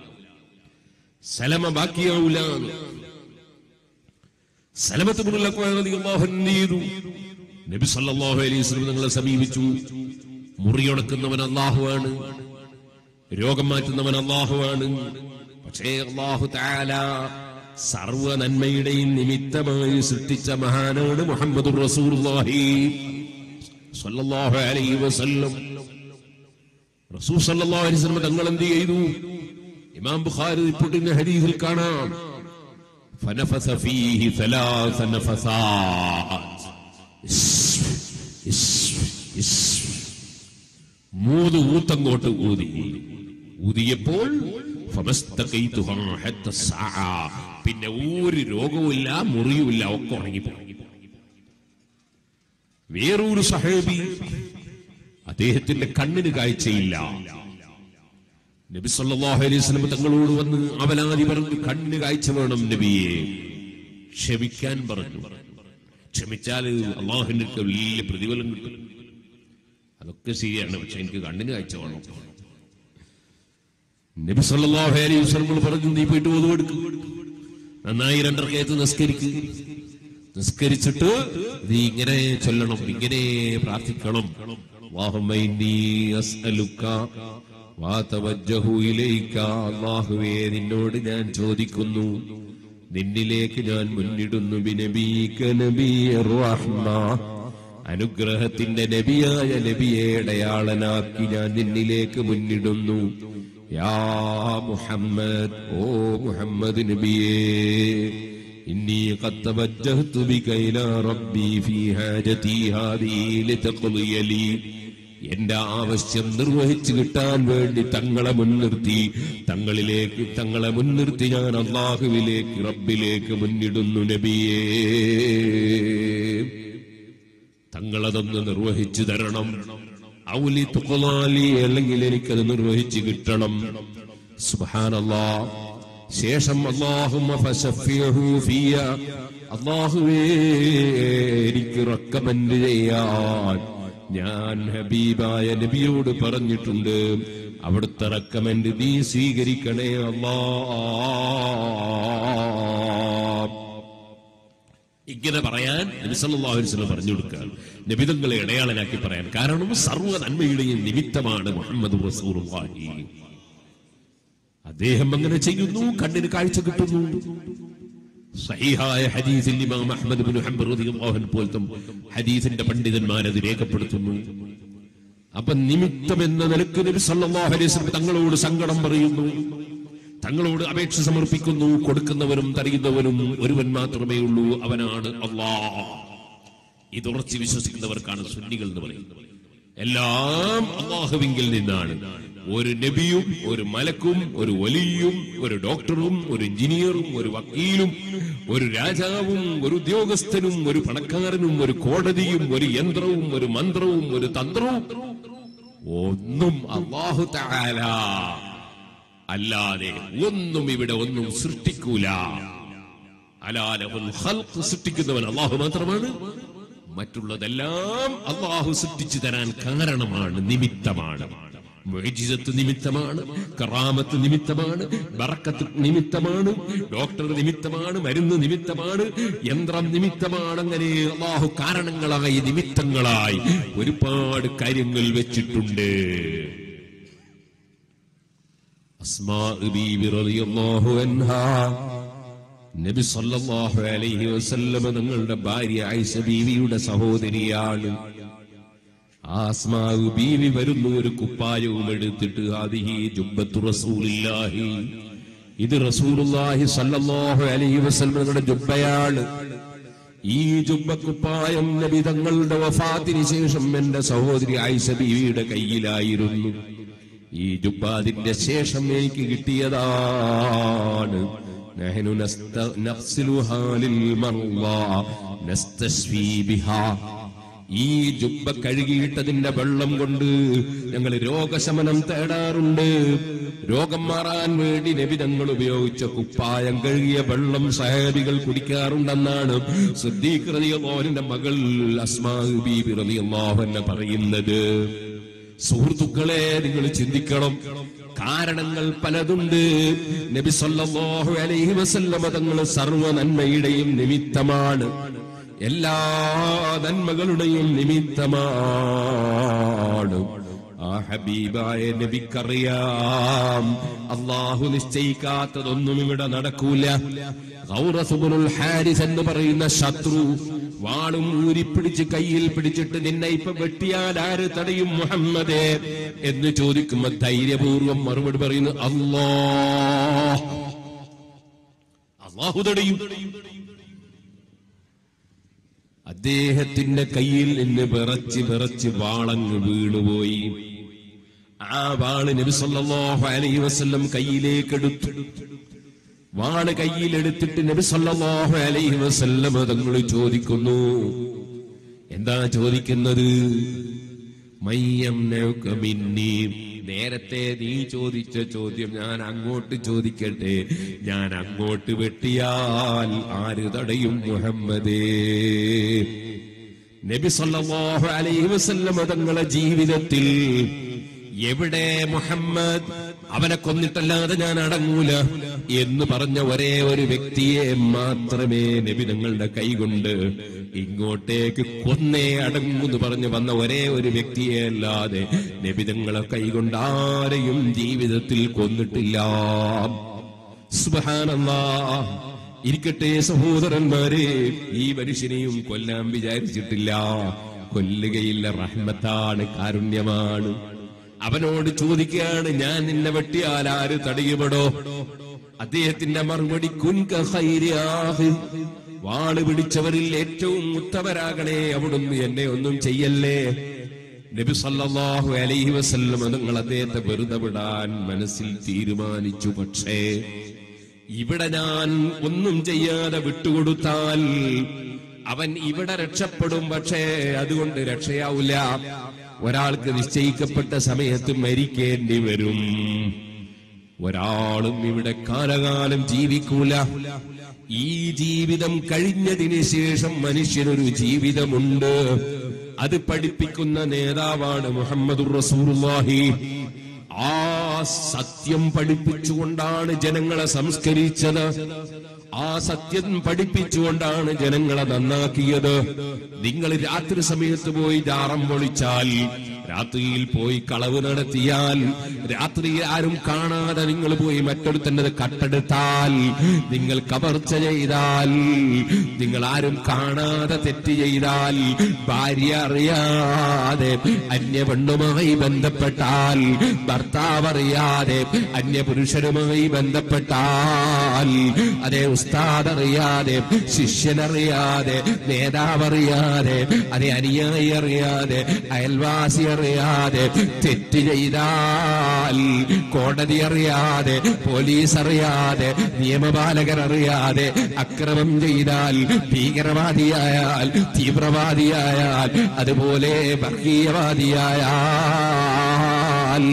സലമ ബാക്കിയാവൂല സലമത്ത് ചെയ്തു നബി സല്ലല്ലാഹു അലൈഹി വസല്ലം നിങ്ങളെ സമീപിച്ചു മുറിയുണക്കുന്നവൻ അള്ളാഹുവാണ് രോഗം മാറ്റുന്നവൻ അള്ളാഹുവാണ് പക്ഷേ അള്ളാഹു താല സർവ നന്മയുടെയും നിമിത്തമായി സൃഷ്ടിച്ച മഹാനാണ് മുഹമ്മദ് റസൂലുള്ളാഹി സ്വല്ലല്ലാഹു അലൈഹി വസല്ലം റസൂൽ സല്ലല്ലാഹു അലൈഹി വസല്ലം തങ്ങൾ എന്ത് ചെയ്തു ഇമാം ബുഖാരി റിപ്പോർട്ടിന്റെ ഹദീസിൽ കാണാം فنفث فيه ثلاث نفثات മൂന്ന് ഊത്തങ്ങോട്ട് ഊതി ഊതിയപ്പോൾ ഫമസ്തഖൈതുഹാ ഹത്ത സാഅ. പിന്നെ ഒരു രോഗവുമില്ല മുറിയുമില്ല ഒക്കെ ഉറങ്ങിപ്പോയി വേറൊരു സഹേബി അദ്ദേഹത്തിന്റെ കണ്ണിന് കാഴ്ചയില്ല നബി സല്ലല്ലാഹു അലൈഹി വസല്ലം തങ്ങളോട് വന്ന് അവലാതി പറഞ്ഞു കണ്ണിന് കാഴ്ച വേണം നബിയെ ക്ഷമിക്കാൻ പറഞ്ഞു ക്ഷമിച്ചാൽ അള്ളാഹുവിന്റെ അടുത്ത് വലിയ പ്രതിഫലം കിട്ടും അതൊക്കെ ശരിയാണ് പക്ഷെ എനിക്ക് കണ്ണിന് കാഴ്ച വേണം നബി സല്ലല്ലാഹു അലൈഹി വസല്ലം പറഞ്ഞു നീ പോയിട്ട് ഓതു എടുക്ക് നന്നായി രണ്ടർക്കയത്ത് നിസ്കരിക്ക് നിസ്കരിച്ചിട്ട് നീ ഇങ്ങനെ ചൊല്ലണം ഇങ്ങനെ പ്രാർത്ഥിക്കണം അല്ലാഹുമ്മ ഇന്നി അസ്അലുക വാതവജ്ജഹു ഇലൈക അല്ലാഹുവേ നിന്നോട് ഞാൻ ചോദിക്കുന്നു നിന്നിലേക്ക് ഞാൻ മുന്നിടുന്നു ബിനബീക നബിയർ റഹ്മ അനുഗ്രഹത്തിന്റെ നബിയായ നബിയെ അടയാളനാക്കി ഞാൻ നിന്നിലേക്ക് മുന്നിടുന്നു യാ മുഹമ്മദ് ഓ മുഹമ്മദ് നബിയേ إني قد توجهت بك إلى ربي في حاجتي هذه لتقضي لي എന്റെ ആവശ്യം നിർവഹിച്ചു കിട്ടാൻ വേണ്ടി തങ്ങളെ മുൻനിർത്തി തങ്ങളിലേക്ക് തങ്ങളെ മുൻനിർത്തി ഞാൻ അള്ളാഹുവിലേക്ക് റബ്ബിലേക്ക് മുന്നിടുന്നു നബിയേ തങ്ങളതൊന്ന് നിർവഹിച്ചു തരണം ഔലി തുക്കലാലി അല്ലെങ്കിൽ എനിക്കത് നിർവഹിച്ചു കിട്ടണം സുബാനല്ലാ ശേഷം അള്ളാഹുമ്മ ഫശഫിയഹു ഫിയ അള്ളാഹുവേ എനിക്ക് റെക്കമെൻഡ് ചെയ്യാൻ ഞാൻ ഹബീബായ നബിയോട് പറഞ്ഞിട്ടുണ്ട് അവിടുത്തെ റെക്കമെൻഡ് നീ സ്വീകരിക്കണേ അല്ലാ ഇങ്ങനെ പറയാൻ നബി സല്ലല്ലാഹു അലൈഹി വസല്ലം പറഞ്ഞു കൊടുക്കാൻ നബിതങ്ങളെ ഇടയാളനാക്കി പറയാൻ കാരണം സർവ്വ നന്മയുടെയും നിമിത്തമാണ് മുഹമ്മദ് റസൂലുള്ളാഹി അദ്ദേഹം അങ്ങനെ ചെയ്യുന്നു കണ്ണിന് കാഴ്ച കിട്ടുന്നു സഹീഹായ ഹദീസിൽ ഇമാം അഹ്മദ് ബിൻ ഹംബർ റളിയല്ലാഹു അൻഹു പോലത്തെ ഹദീസിന്റെ പണ്ഡിതന്മാർ അത് രേഖപ്പെടുത്തുന്നു അപ്പൊ നിമിത്തം എന്ന നിലക്ക് നബി സല്ലല്ലാഹു അലൈഹി വസല്ലം തങ്ങളോട് സങ്കടം പറയുന്നു തങ്ങളോട് അപേക്ഷ സമർപ്പിക്കുന്നു കൊടുക്കുന്നവനും തടയുന്നവനും ഒരുവൻ മാത്രമേ ഉള്ളൂ അവനാണ് അള്ളാഹ് ഇത് ഉറച്ച് വിശ്വസിക്കുന്നവർക്കാണ് സുന്നികൾ എന്ന് പറയുന്നത് എല്ലാം അള്ളാഹുവിങ്കിൽ നിന്നാണ് ഒരു നബിയും ഒരു മലക്കും ഒരു വലിയും ഒരു ഡോക്ടറും ഒരു എഞ്ചിനീയറും ഒരു വക്കീലും ഒരു രാജാവും ഒരു ഉദ്യോഗസ്ഥനും ഒരു പണക്കാരനും ഒരു കോടതിയും ഒരു യന്ത്രവും ഒരു മന്ത്രവും ഒരു തന്ത്രവും ഒന്നും അള്ളാഹു തആല അല്ലാതെ ഒന്നും ഇവിടെ ഒന്നും സൃഷ്ടിക്കൂല അലാലഹുൽ ഖൽഖ് സൃഷ്ടിക്കുന്നവൻ അള്ളാഹു മാത്രമാണ് മറ്റുള്ളതെല്ലാം അള്ളാഹു സൃഷ്ടിച്ചു തരാൻ കാരണമാണ് നിമിത്തമാണ് മുഅ്ജിസത്ത് നിമിത്തമാണ് കറാമത്ത് നിമിത്തമാണ് ബറക്കത്ത് നിമിത്തമാണ് ഡോക്ടർ നിമിത്തമാണ് മരുന്ന് നിമിത്തമാണ് യന്ത്രം നിമിത്തമാണ് അങ്ങനെ അള്ളാഹു കാരണങ്ങളായി നിമിത്തങ്ങളായി ഒരുപാട് കാര്യങ്ങൾ വെച്ചിട്ടുണ്ട് അസ്മാ ബീബി റളിയല്ലാഹു അൻഹാ നബി സല്ലല്ലാഹു അലൈഹി വസല്ലമ നിങ്ങളുടെ ഭാര്യ ആയിഷ ബീവിയുടെ സഹോദരിയാണ് ആ അസ്മാഉ ബീവി വരുന്നു ഒരു കുപ്പായവും എടുത്തിട്ട് ആദിഹി ജുബ്ബത്തു റസൂലില്ലാഹി ഇത് റസൂലുള്ളാഹി സല്ലല്ലാഹു അലൈഹി വസല്ലമയുടെ ജുബ്ബയാണ് ഈ ജുബ്ബക്കുപ്പായം നബി തങ്ങളുടെ വഫാത്തിന് ശേഷം എന്റെ സഹോദരി ആയിഷ ബീവിയുടെ കയ്യിലായിരുന്നു ഈ ജുബ്ബാദിന്റെ ശേഷം എനിക്ക് കിട്ടിയതാണ് نحن نست- نغسلها للمرضى نستشفي بها ഈ ജുബ്ബ കഴുകിയിട്ടതിന്റെ വെള്ളം കൊണ്ട് ഞങ്ങൾ രോഗശമനം തേടാറുണ്ട് രോഗം മാറാൻ വേണ്ടി നബിതങ്ങൾ ഉപയോഗിച്ച കുപ്പായം കഴുകിയ വെള്ളം സഹാബികൾ കുടിക്കാറുണ്ടെന്നാണ് സിദ്ദീഖ് റളിയല്ലാഹുവിന്റെ മകൾ അസ്മാ ബീബി റളിയല്ലാഹു അൻഹ പറയുന്നത് സുഹൃത്തുക്കളെ നിങ്ങൾ ചിന്തിക്കണം കാരണങ്ങൾ പലതുണ്ട് നബി സല്ലല്ലാഹു അലൈഹി വസല്ലമ തങ്ങൾ സർവ്വ നന്മയുടെയും നിമിത്തമാണ് എല്ലാ നന്മകളുടെയും നിമിത്തമാണ് ആ ഹബീബായ നബിക്കറിയാം അള്ളാഹു നിശ്ചയിക്കാത്തതൊന്നും ഇവിടെ നടക്കൂല ഗൗറസുബുൽ ഹാരിസ് എന്ന് പറയുന്ന ശത്രു വാളും ഊരിപ്പിടിച്ച് കയ്യിൽ പിടിച്ചിട്ട് നിന്നെ ഇപ്പൊ വെട്ടിയാൽ ആര് തടയും മുഹമ്മദേ എന്ന് ചോദിക്കുമ്പോ ധൈര്യപൂർവം മറുപടി പറയുന്നു അല്ലാ അള്ളാഹു തടയും അദ്ദേഹത്തിന്റെ കയ്യിൽ നിന്ന് വിറച്ച് വിറച്ച് വാളങ്ങ് വീണുപോയി ആ വാള് നബി സല്ലല്ലാഹു അലൈഹി വസല്ലം കയ്യിലേക്ക് എടുത്തു വാള് കയ്യിലെടുത്തിട്ട് നബി സല്ലല്ലാഹു അലൈഹി വസല്ലം തങ്ങൾ ചോദിക്കുന്നു എന്താ ചോദിക്കുന്നത് മയ്യം നൗക മിന്നി നേരത്തെ നീ ചോദിച്ച ചോദ്യം ഞാൻ അങ്ങോട്ട് ചോദിക്കട്ടെ ഞാൻ അങ്ങോട്ട് വെട്ടിയാൽ ആര് തടയും മുഹമ്മദേ നബി സല്ലല്ലാഹു അലൈഹി വസല്ലം തങ്ങളെ ജീവിതത്തിൽ എവിടെ മുഹമ്മദ് അവനെ കൊന്നിട്ടല്ലാതെ ഞാൻ അടങ്ങൂല എന്ന് പറഞ്ഞ ഒരേ ഒരു വ്യക്തിയെ മാത്രമേ നബി തങ്ങളുടെ കൈകൊണ്ട് ഇങ്ങോട്ടേക്ക് കൊന്നേ അടങ്ങുമെന്ന് പറഞ്ഞു വന്ന ഒരേ ഒരു വ്യക്തിയെ അല്ലാതെ നബി തങ്ങളെ കൈകൊണ്ട് ആരെയും ജീവിതത്തിൽ കൊന്നിട്ടില്ല സുബ്ഹാനല്ലാ ഇരിക്കട്ടെ സഹോദരന്മാരെ ഈ മനുഷ്യനെയും കൊല്ലാൻ വിചാരിച്ചിട്ടില്ല കൊല്ലുകയില്ല റഹ്മത്താണ് കാരുണ്യമാണ് അവനോട് ചോദിക്കുകയാണ് ഞാൻ നിന്നെ വെട്ടിയാൽ ആര് തടയുപെടോ അദ്ദേഹത്തിന്റെ മറുപടി കുൻക ഖൈരിയാഹ്. വാള് പിടിച്ചവരിൽ ഏറ്റവും ഉത്തമരാകണേ അവിടുന്ന് എന്നെ ഒന്നും ചെയ്യല്ലേ നബി സല്ലല്ലാഹു അലൈഹി വസല്ലം നിങ്ങൾ അദ്ദേഹത്തെ വെറുതെ വിടാൻ മനസ്സിൽ തീരുമാനിച്ചു പക്ഷേ ഇവിടെ ഞാൻ ഒന്നും ചെയ്യാതെ വിട്ടുകൊടുത്താൽ അവൻ ഇവിടെ രക്ഷപ്പെടും പക്ഷേ അതുകൊണ്ട് രക്ഷയാവില്ല ഒരാൾക്ക് നിശ്ചയിക്കപ്പെട്ട സമയത്ത് മരിക്കേണ്ടി വരും ഒരാളും ഇവിടെ കാലകാലം ജീവിക്കൂല ഈ ജീവിതം കഴിഞ്ഞതിന് ശേഷം മനുഷ്യനൊരു ജീവിതമുണ്ട് അത് പഠിപ്പിക്കുന്ന നേതാവാണ് മുഹമ്മദുർ റസൂലുള്ളാഹി ആ സത്യം പഠിപ്പിച്ചുകൊണ്ടാണ് ജനങ്ങളെ സംസ്കരിച്ചത് ആ സത്യം പഠിപ്പിച്ചുകൊണ്ടാണ് ജനങ്ങളെ നന്നാക്കിയത് നിങ്ങൾ രാത്രി സമയത്ത് പോയി ജാറം പൊളിച്ചാൽ രാത്രിയിൽ പോയി കളവ് നടത്തിയാൽ രാത്രിയിൽ ആരും കാണാതെ നിങ്ങൾ പോയി മറ്റൊരുത്തന്നത് കട്ടെടുത്താൽ നിങ്ങൾ കവർച്ച ചെയ്താൽ നിങ്ങൾ ആരും കാണാതെ തെറ്റ് ചെയ്താൽ ഭാര്യ അറിയാതെ അന്യപെണ്ണുമായി ബന്ധപ്പെട്ടാൽ ഭർത്താവ് അറിയാതെ അന്യപുരുഷനുമായി ബന്ധപ്പെട്ടാൽ അതേ ഉസ്താദ് അറിയാതെ ശിഷ്യനറിയാതെ നേതാവ് അറിയാതെ അതേ അനുയായി അറിയാതെ അയൽവാസി അറിയാതെ തെറ്റ് ചെയ്താൽ കോടതി അറിയാതെ പോലീസ് അറിയാതെ നിയമപാലകർ അറിയാതെ അക്രമം ചെയ്താൽ ഭീകരവാദിയായാൽ തീവ്രവാദിയായാൽ അതുപോലെ വർഗീയവാദിയായാൽ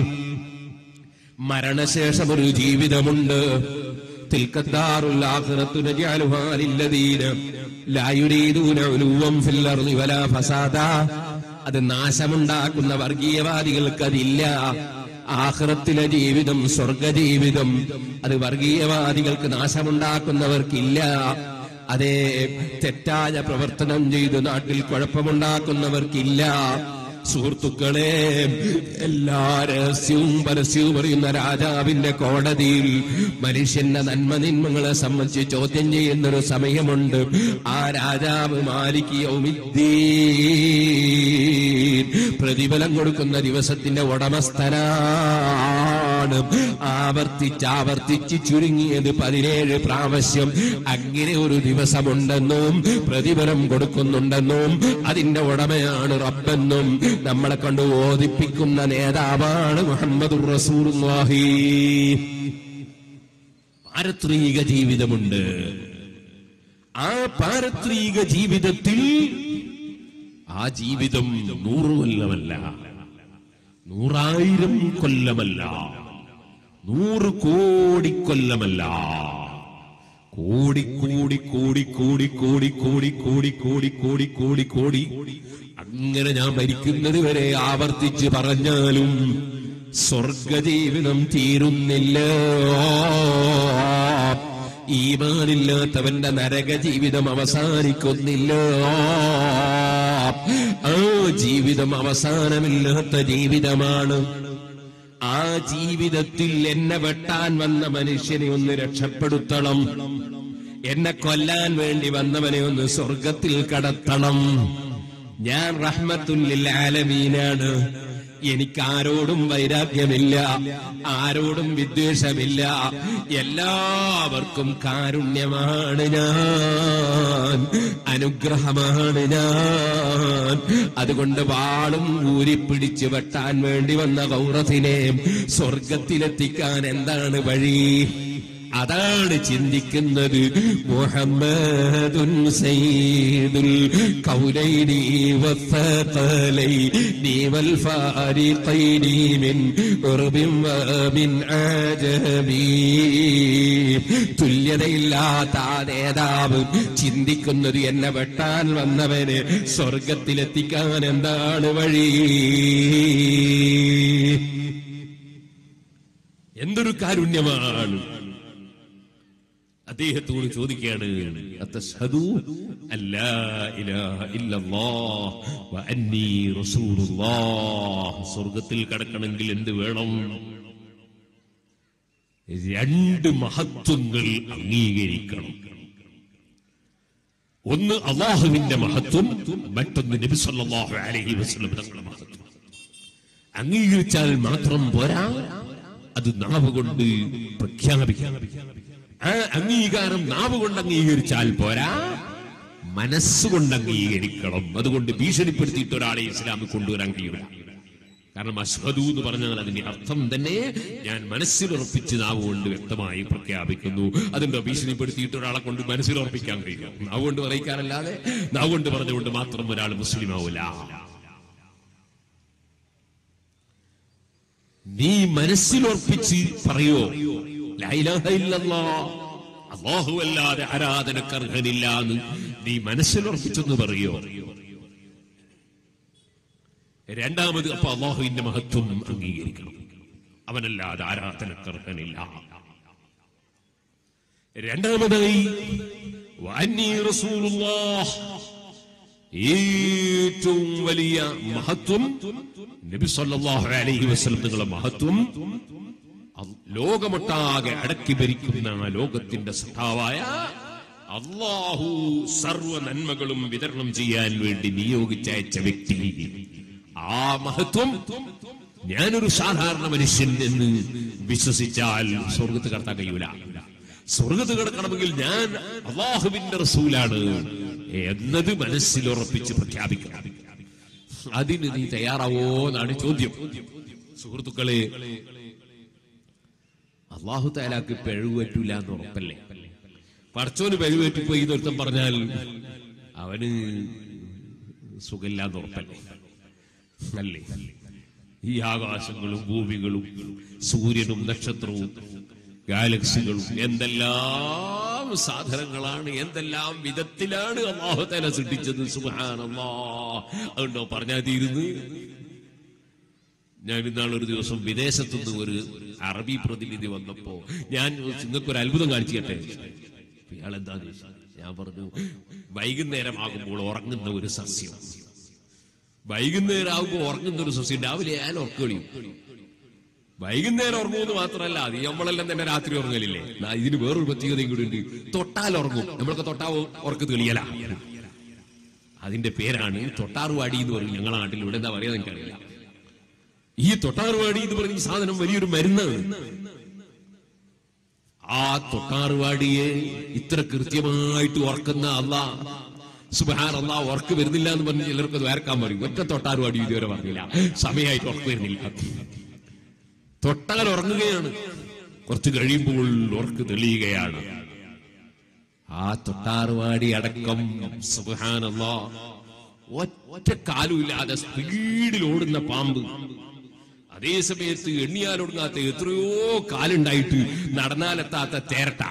മരണശേഷം ഒരു ജീവിതമുണ്ട് തിൽക്കത്താറുൽ ആഖിറത്തു നജഅലുഹാ ലില്ലദീന ലാ യുരീദൂന ഉലുവൻ ഫിൽ അർളി വലാ ഫസാദാ അത് നാശമുണ്ടാക്കുന്ന വർഗീയവാദികൾക്ക് അതില്ല ആഖിറത്തിലെ ജീവിതം സ്വർഗ ജീവിതം അത് വർഗീയവാദികൾക്ക് നാശമുണ്ടാക്കുന്നവർക്കില്ല അതേ തെറ്റായ പ്രവർത്തനം ചെയ്ത് നാട്ടിൽ കുഴപ്പമുണ്ടാക്കുന്നവർക്കില്ല സുഹൃത്തുക്കളെ എല്ലാ രഹസ്യവും പരസ്യവും അറിയുന്ന രാജാവിന്റെ കോടതിയിൽ മനുഷ്യന്റെ നന്മ നിന്മകളെ സംബന്ധിച്ച് ചോദ്യം ചെയ്യുന്നൊരു സമയമുണ്ട് ആ രാജാവ് മാലിക് യൗമിദ്ദീൻ പ്രതിഫലം കൊടുക്കുന്ന ദിവസത്തിന്റെ ഉടമസ്ഥനാണ് ആവർത്തിച്ച് ആവർത്തിച്ച് ചുരുങ്ങിയത് പതിനേഴ് പ്രാവശ്യം അങ്ങനെ ഒരു ദിവസമുണ്ടെന്നും പ്രതിഫലം കൊടുക്കുന്നുണ്ടെന്നും അതിന്റെ ഉടമയാണ് റബ്ബെന്നും നമ്മളെ കൊണ്ട് ഓദിപ്പിക്കുന്ന നേതാവാണ് മുഹമ്മദ് റസൂലുള്ളാഹി പാരത്രിക ജീവിതമുണ്ട് ആ പാരത്രിക ജീവിതത്തിൽ ആ ജീവിതം നൂറ് കൊല്ലമല്ല നൂറായിരം കൊല്ലമല്ല നൂറ് കോടി കൊല്ലമല്ല കോടി കോടി കോടി കോടി കോടി കോടി കോടി കോടി കോടി കോടി കോടി അങ്ങനെ ഞാൻ മരിക്കുന്നത് വരെ ആവർത്തിച്ച് പറഞ്ഞാലും സ്വർഗജീവിതം തീരുന്നില്ല ഈമാനില്ലാത്തവന്റെ നരക ജീവിതം അവസാനിക്കുന്നില്ല ആ ജീവിതം അവസാനമില്ലാത്ത ജീവിതമാണ് ആ ജീവിതത്തിൽ എന്നെ വെട്ടാൻ വന്ന മനുഷ്യനെ ഒന്ന് രക്ഷപ്പെടുത്തണം എന്നെ കൊല്ലാൻ വേണ്ടി വന്നവനെ ഒന്ന് സ്വർഗത്തിൽ കടത്തണം ഞാൻ റഹ്മത്തുല്ലിൽ ആലമീനാണ് എനിക്ക് ആരോടും വൈരാഗ്യമില്ല ആരോടും വിദ്വേഷമില്ല എല്ലാവർക്കും കാരുണ്യമാണ് ഞാൻ അനുഗ്രഹമാണ് ഞാൻ അതുകൊണ്ട് വാളും ഊരിപ്പിടിച്ച് വെട്ടാൻ വേണ്ടി വന്ന ഗൗറത്തിനെ സ്വർഗത്തിലെത്തിക്കാൻ എന്താണ് വഴി അതാണ് ചിന്തിക്കുന്നത് മുഹമ്മദുൻ സയ്യിദുൽ കൗലൈനി വസ്സഖലൈനി വൽ ഫാരിഖൈനി മിൻ ഉർബിൻ വമിൻ ആജമി തുല്യതയില്ലാത്ത ആ നേതാവ് ചിന്തിക്കുന്നത് എന്നെ വെട്ടാൻ വന്നവന് സ്വർഗത്തിലെത്തിക്കാൻ എന്താണ് വഴി എന്തൊരു കാരുണ്യമാണ് അദ്ദേഹത്തോട് ചോദിക്കുകയാണ് അത്തശ്ഹദു അല്ലാ ഇലാഹ ഇല്ലല്ലാഹ് വ അന്നീ റസൂലുള്ളാഹ് സ്വർഗത്തിൽ കടക്കണമെങ്കിൽ എന്ത് വേണം രണ്ട് മഹത്വങ്ങൾ അംഗീകരിക്കണം ഒന്ന് അള്ളാഹുവിന്റെ മഹത്വം മറ്റൊന്ന് നബി സല്ലല്ലാഹു അലൈഹി വസല്ലം തങ്ങളുടെ മഹത്വം അംഗീകരിച്ചാൽ മാത്രം പോരാ അത് നാവ് കൊണ്ട് പ്രഖ്യാപിക്കാം ആ അംഗീകാരം നാവ് കൊണ്ട് അംഗീകരിച്ചാൽ പോരാ മനസ്സുകൊണ്ട് അംഗീകരിക്കണം അതുകൊണ്ട് ഭീഷണിപ്പെടുത്തിയിട്ട് ഒരാളെ ഇസ്ലാമിൽ കൊണ്ടുവരാൻ കഴിയില്ല കാരണം അശ്വതു എന്ന് പറഞ്ഞാൽ അതിന്റെ അർത്ഥം തന്നെ ഞാൻ മനസ്സിലുറപ്പിച്ച് നാവ് കൊണ്ട് വ്യക്തമായി പ്രഖ്യാപിക്കുന്നു അതിന്റെ ഭീഷണിപ്പെടുത്തിയിട്ട് ഒരാളെ കൊണ്ട് മനസ്സിലുറപ്പിക്കാൻ കഴിയും നാവ് കൊണ്ട് പറയിക്കാനല്ലാതെ നാവ് കൊണ്ട് പറഞ്ഞുകൊണ്ട് മാത്രം ഒരാൾ മുസ്ലിം ആവില്ല നീ മനസ്സിലുറപ്പിച്ച് പറയോ അള്ളാഹു അല്ലാതെ ആരാധനക്ക് അർഹനില്ല എന്ന് നീ മനസ്സിലുറപ്പിച്ചെന്ന് പറയോ രണ്ടാമത് അപ്പൊ അള്ളാഹുവിന്റെ മഹത്വം അംഗീകരിക്കണം അവനല്ലാതെ ആരാധനക്ക് അർഹനില്ല രണ്ടാമതായി വാന്നി റസൂലുള്ളാഹ് ഏറ്റവും വലിയ മഹത്വം നബി സല്ലല്ലാഹു അലൈഹി വസല്ലം നിങ്ങളുടെ മഹത്വം അൽ- ലോകമൊട്ടാകെ അടക്കി ഭരിക്കുന്ന ആ ലോകത്തിന്റെ സഖാവായ അള്ളാഹു സർവ നന്മകളും വിതരണം ചെയ്യാൻ വേണ്ടി നിയോഗിച്ചയച്ച വ്യക്തി ആ മഹത്വം ഞാനൊരു സാധാരണ മനുഷ്യൻ എന്ന് വിശ്വസിച്ചാൽ സ്വർഗത്ത് കടത്താൻ കഴിയൂല സ്വർഗത്ത് കിടക്കണമെങ്കിൽ ഞാൻ അള്ളാഹുവിന്റെ റസൂലാണ് എന്നത് മനസ്സിൽ ഉറപ്പിച്ച് പ്രഖ്യാപിക്കണം അതിന് നീ തയ്യാറാവോ എന്നാണ് ചോദ്യം സുഹൃത്തുക്കളെ അള്ളാഹു താലാക്ക് പിഴവ് പറ്റൂല എന്ന് ഉറപ്പല്ലേ പടച്ചോന് പിഴവ് പറ്റിപ്പോയി എന്നൊരുത്തം പറഞ്ഞാൽ അവന് സുഖമില്ല എന്ന് ഉറപ്പല്ലേ അല്ലേ ഈ ആകാശങ്ങളും ഭൂമികളും സൂര്യനും നക്ഷത്രവും ഗാലക്സികളും എന്തെല്ലാം സാധനങ്ങളാണ് എന്തെല്ലാം വിധത്തിലാണ് അള്ളാഹു തല സൃഷ്ടിച്ചത് സുഹാനല്ലാ അതുകൊണ്ടോ പറഞ്ഞാൽ തീരുന്നു ഞാൻ ഇന്നാൾ ഒരു ദിവസം വിദേശത്തുനിന്ന് ഒരു അറബി പ്രതിനിധി വന്നപ്പോ ഞാൻ നിങ്ങൾക്ക് ഒരു അത്ഭുതം കാണിച്ചു കേട്ടെ ഇയാൾ എന്താ ഞാൻ പറഞ്ഞു വൈകുന്നേരം ആകുമ്പോൾ ഉറങ്ങുന്ന ഒരു സസ്യം വൈകുന്നേരം ആകുമ്പോൾ ഉറങ്ങുന്ന ഒരു സസ്യം രാവിലെ ആയാലും ഉറക്കളിയും വൈകുന്നേരം ഉറങ്ങുമെന്ന് മാത്രമല്ല അത് നമ്മളെല്ലാം തന്നെ രാത്രി ഉറങ്ങലില്ലേ ദാ ഇതിന് വേറൊരു പ്രത്യേകതയും കൂടി ഉണ്ട് തൊട്ടാൽ ഉറങ്ങും നമ്മളൊക്കെ തൊട്ടാ ഉറക്ക് തെളിയല അതിന്റെ പേരാണ് തൊട്ടാറുവാടി എന്ന് പറയും ഞങ്ങളെ നാട്ടിൽ ഇവിടെ എന്താ പറയാ എനിക്കറിയില്ല ഈ തൊട്ടാറുവാടി എന്ന് പറഞ്ഞ ഈ സാധനം വലിയൊരു മരുന്നാണ് ആ തൊട്ടാറുവാടിയെ ഇത്ര കൃത്യമായിട്ട് ഓർക്കുന്ന അള്ളാ സുബഹാൻ അള്ളാ ഉറക്ക് വരുന്നില്ല എന്ന് പറഞ്ഞ് ചിലർക്ക് അത് വേർക്കാൻ പറയും ഒറ്റ തൊട്ടാറുവാടി ഇതുവരെ പറഞ്ഞില്ല സമയമായിട്ട് ഉറക്ക് വരുന്നില്ല തൊട്ടാൽ ഉറങ്ങുകയാണ് കുറച്ച് കഴിയുമ്പോൾ ഉറക്ക് തെളിയുകയാണ് ആ തൊട്ടാറുവാടി അടക്കം സുബഹാനല്ലാ ഒറ്റ കാലുമില്ലാതെ സ്പീഡിൽ ഓടുന്ന പാമ്പ് അതേ സമയത്ത് എണ്ണിയാലൊടുങ്ങാത്ത എത്രയോ കാലുണ്ടായിട്ട് നടന്നാലെത്താത്ത തേരട്ട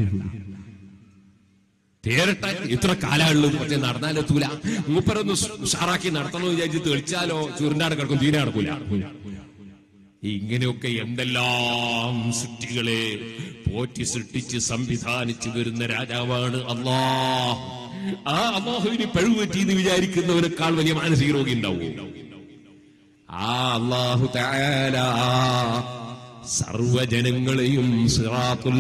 തേരട്ട എത്ര കാലാളുള്ളത് പക്ഷെ നടന്നാലെത്തൂല മൂപ്പരൊന്ന് ഉഷാറാക്കി നടത്തണമെന്ന് വിചാരിച്ച് തെളിച്ചാലോ ചുരുണ്ടാട് കിടക്കും തീരെ നടക്കൂല ഇങ്ങനെയൊക്കെ എന്തെല്ലാം സൃഷ്ടികളെ പോറ്റി സൃഷ്ടിച്ച് സംവിധാനിച്ചു വരുന്ന രാജാവാണ് അള്ളാ ആ അള്ളാഹുവിന് പഴുവ് പറ്റിയെന്ന് വിചാരിക്കുന്നവനേക്കാൾ വലിയ മാനസിക രോഗി ഉണ്ടാവൂ ആ അള്ളാഹു തആല സർവജനങ്ങളെയും സിറാത്തുൽ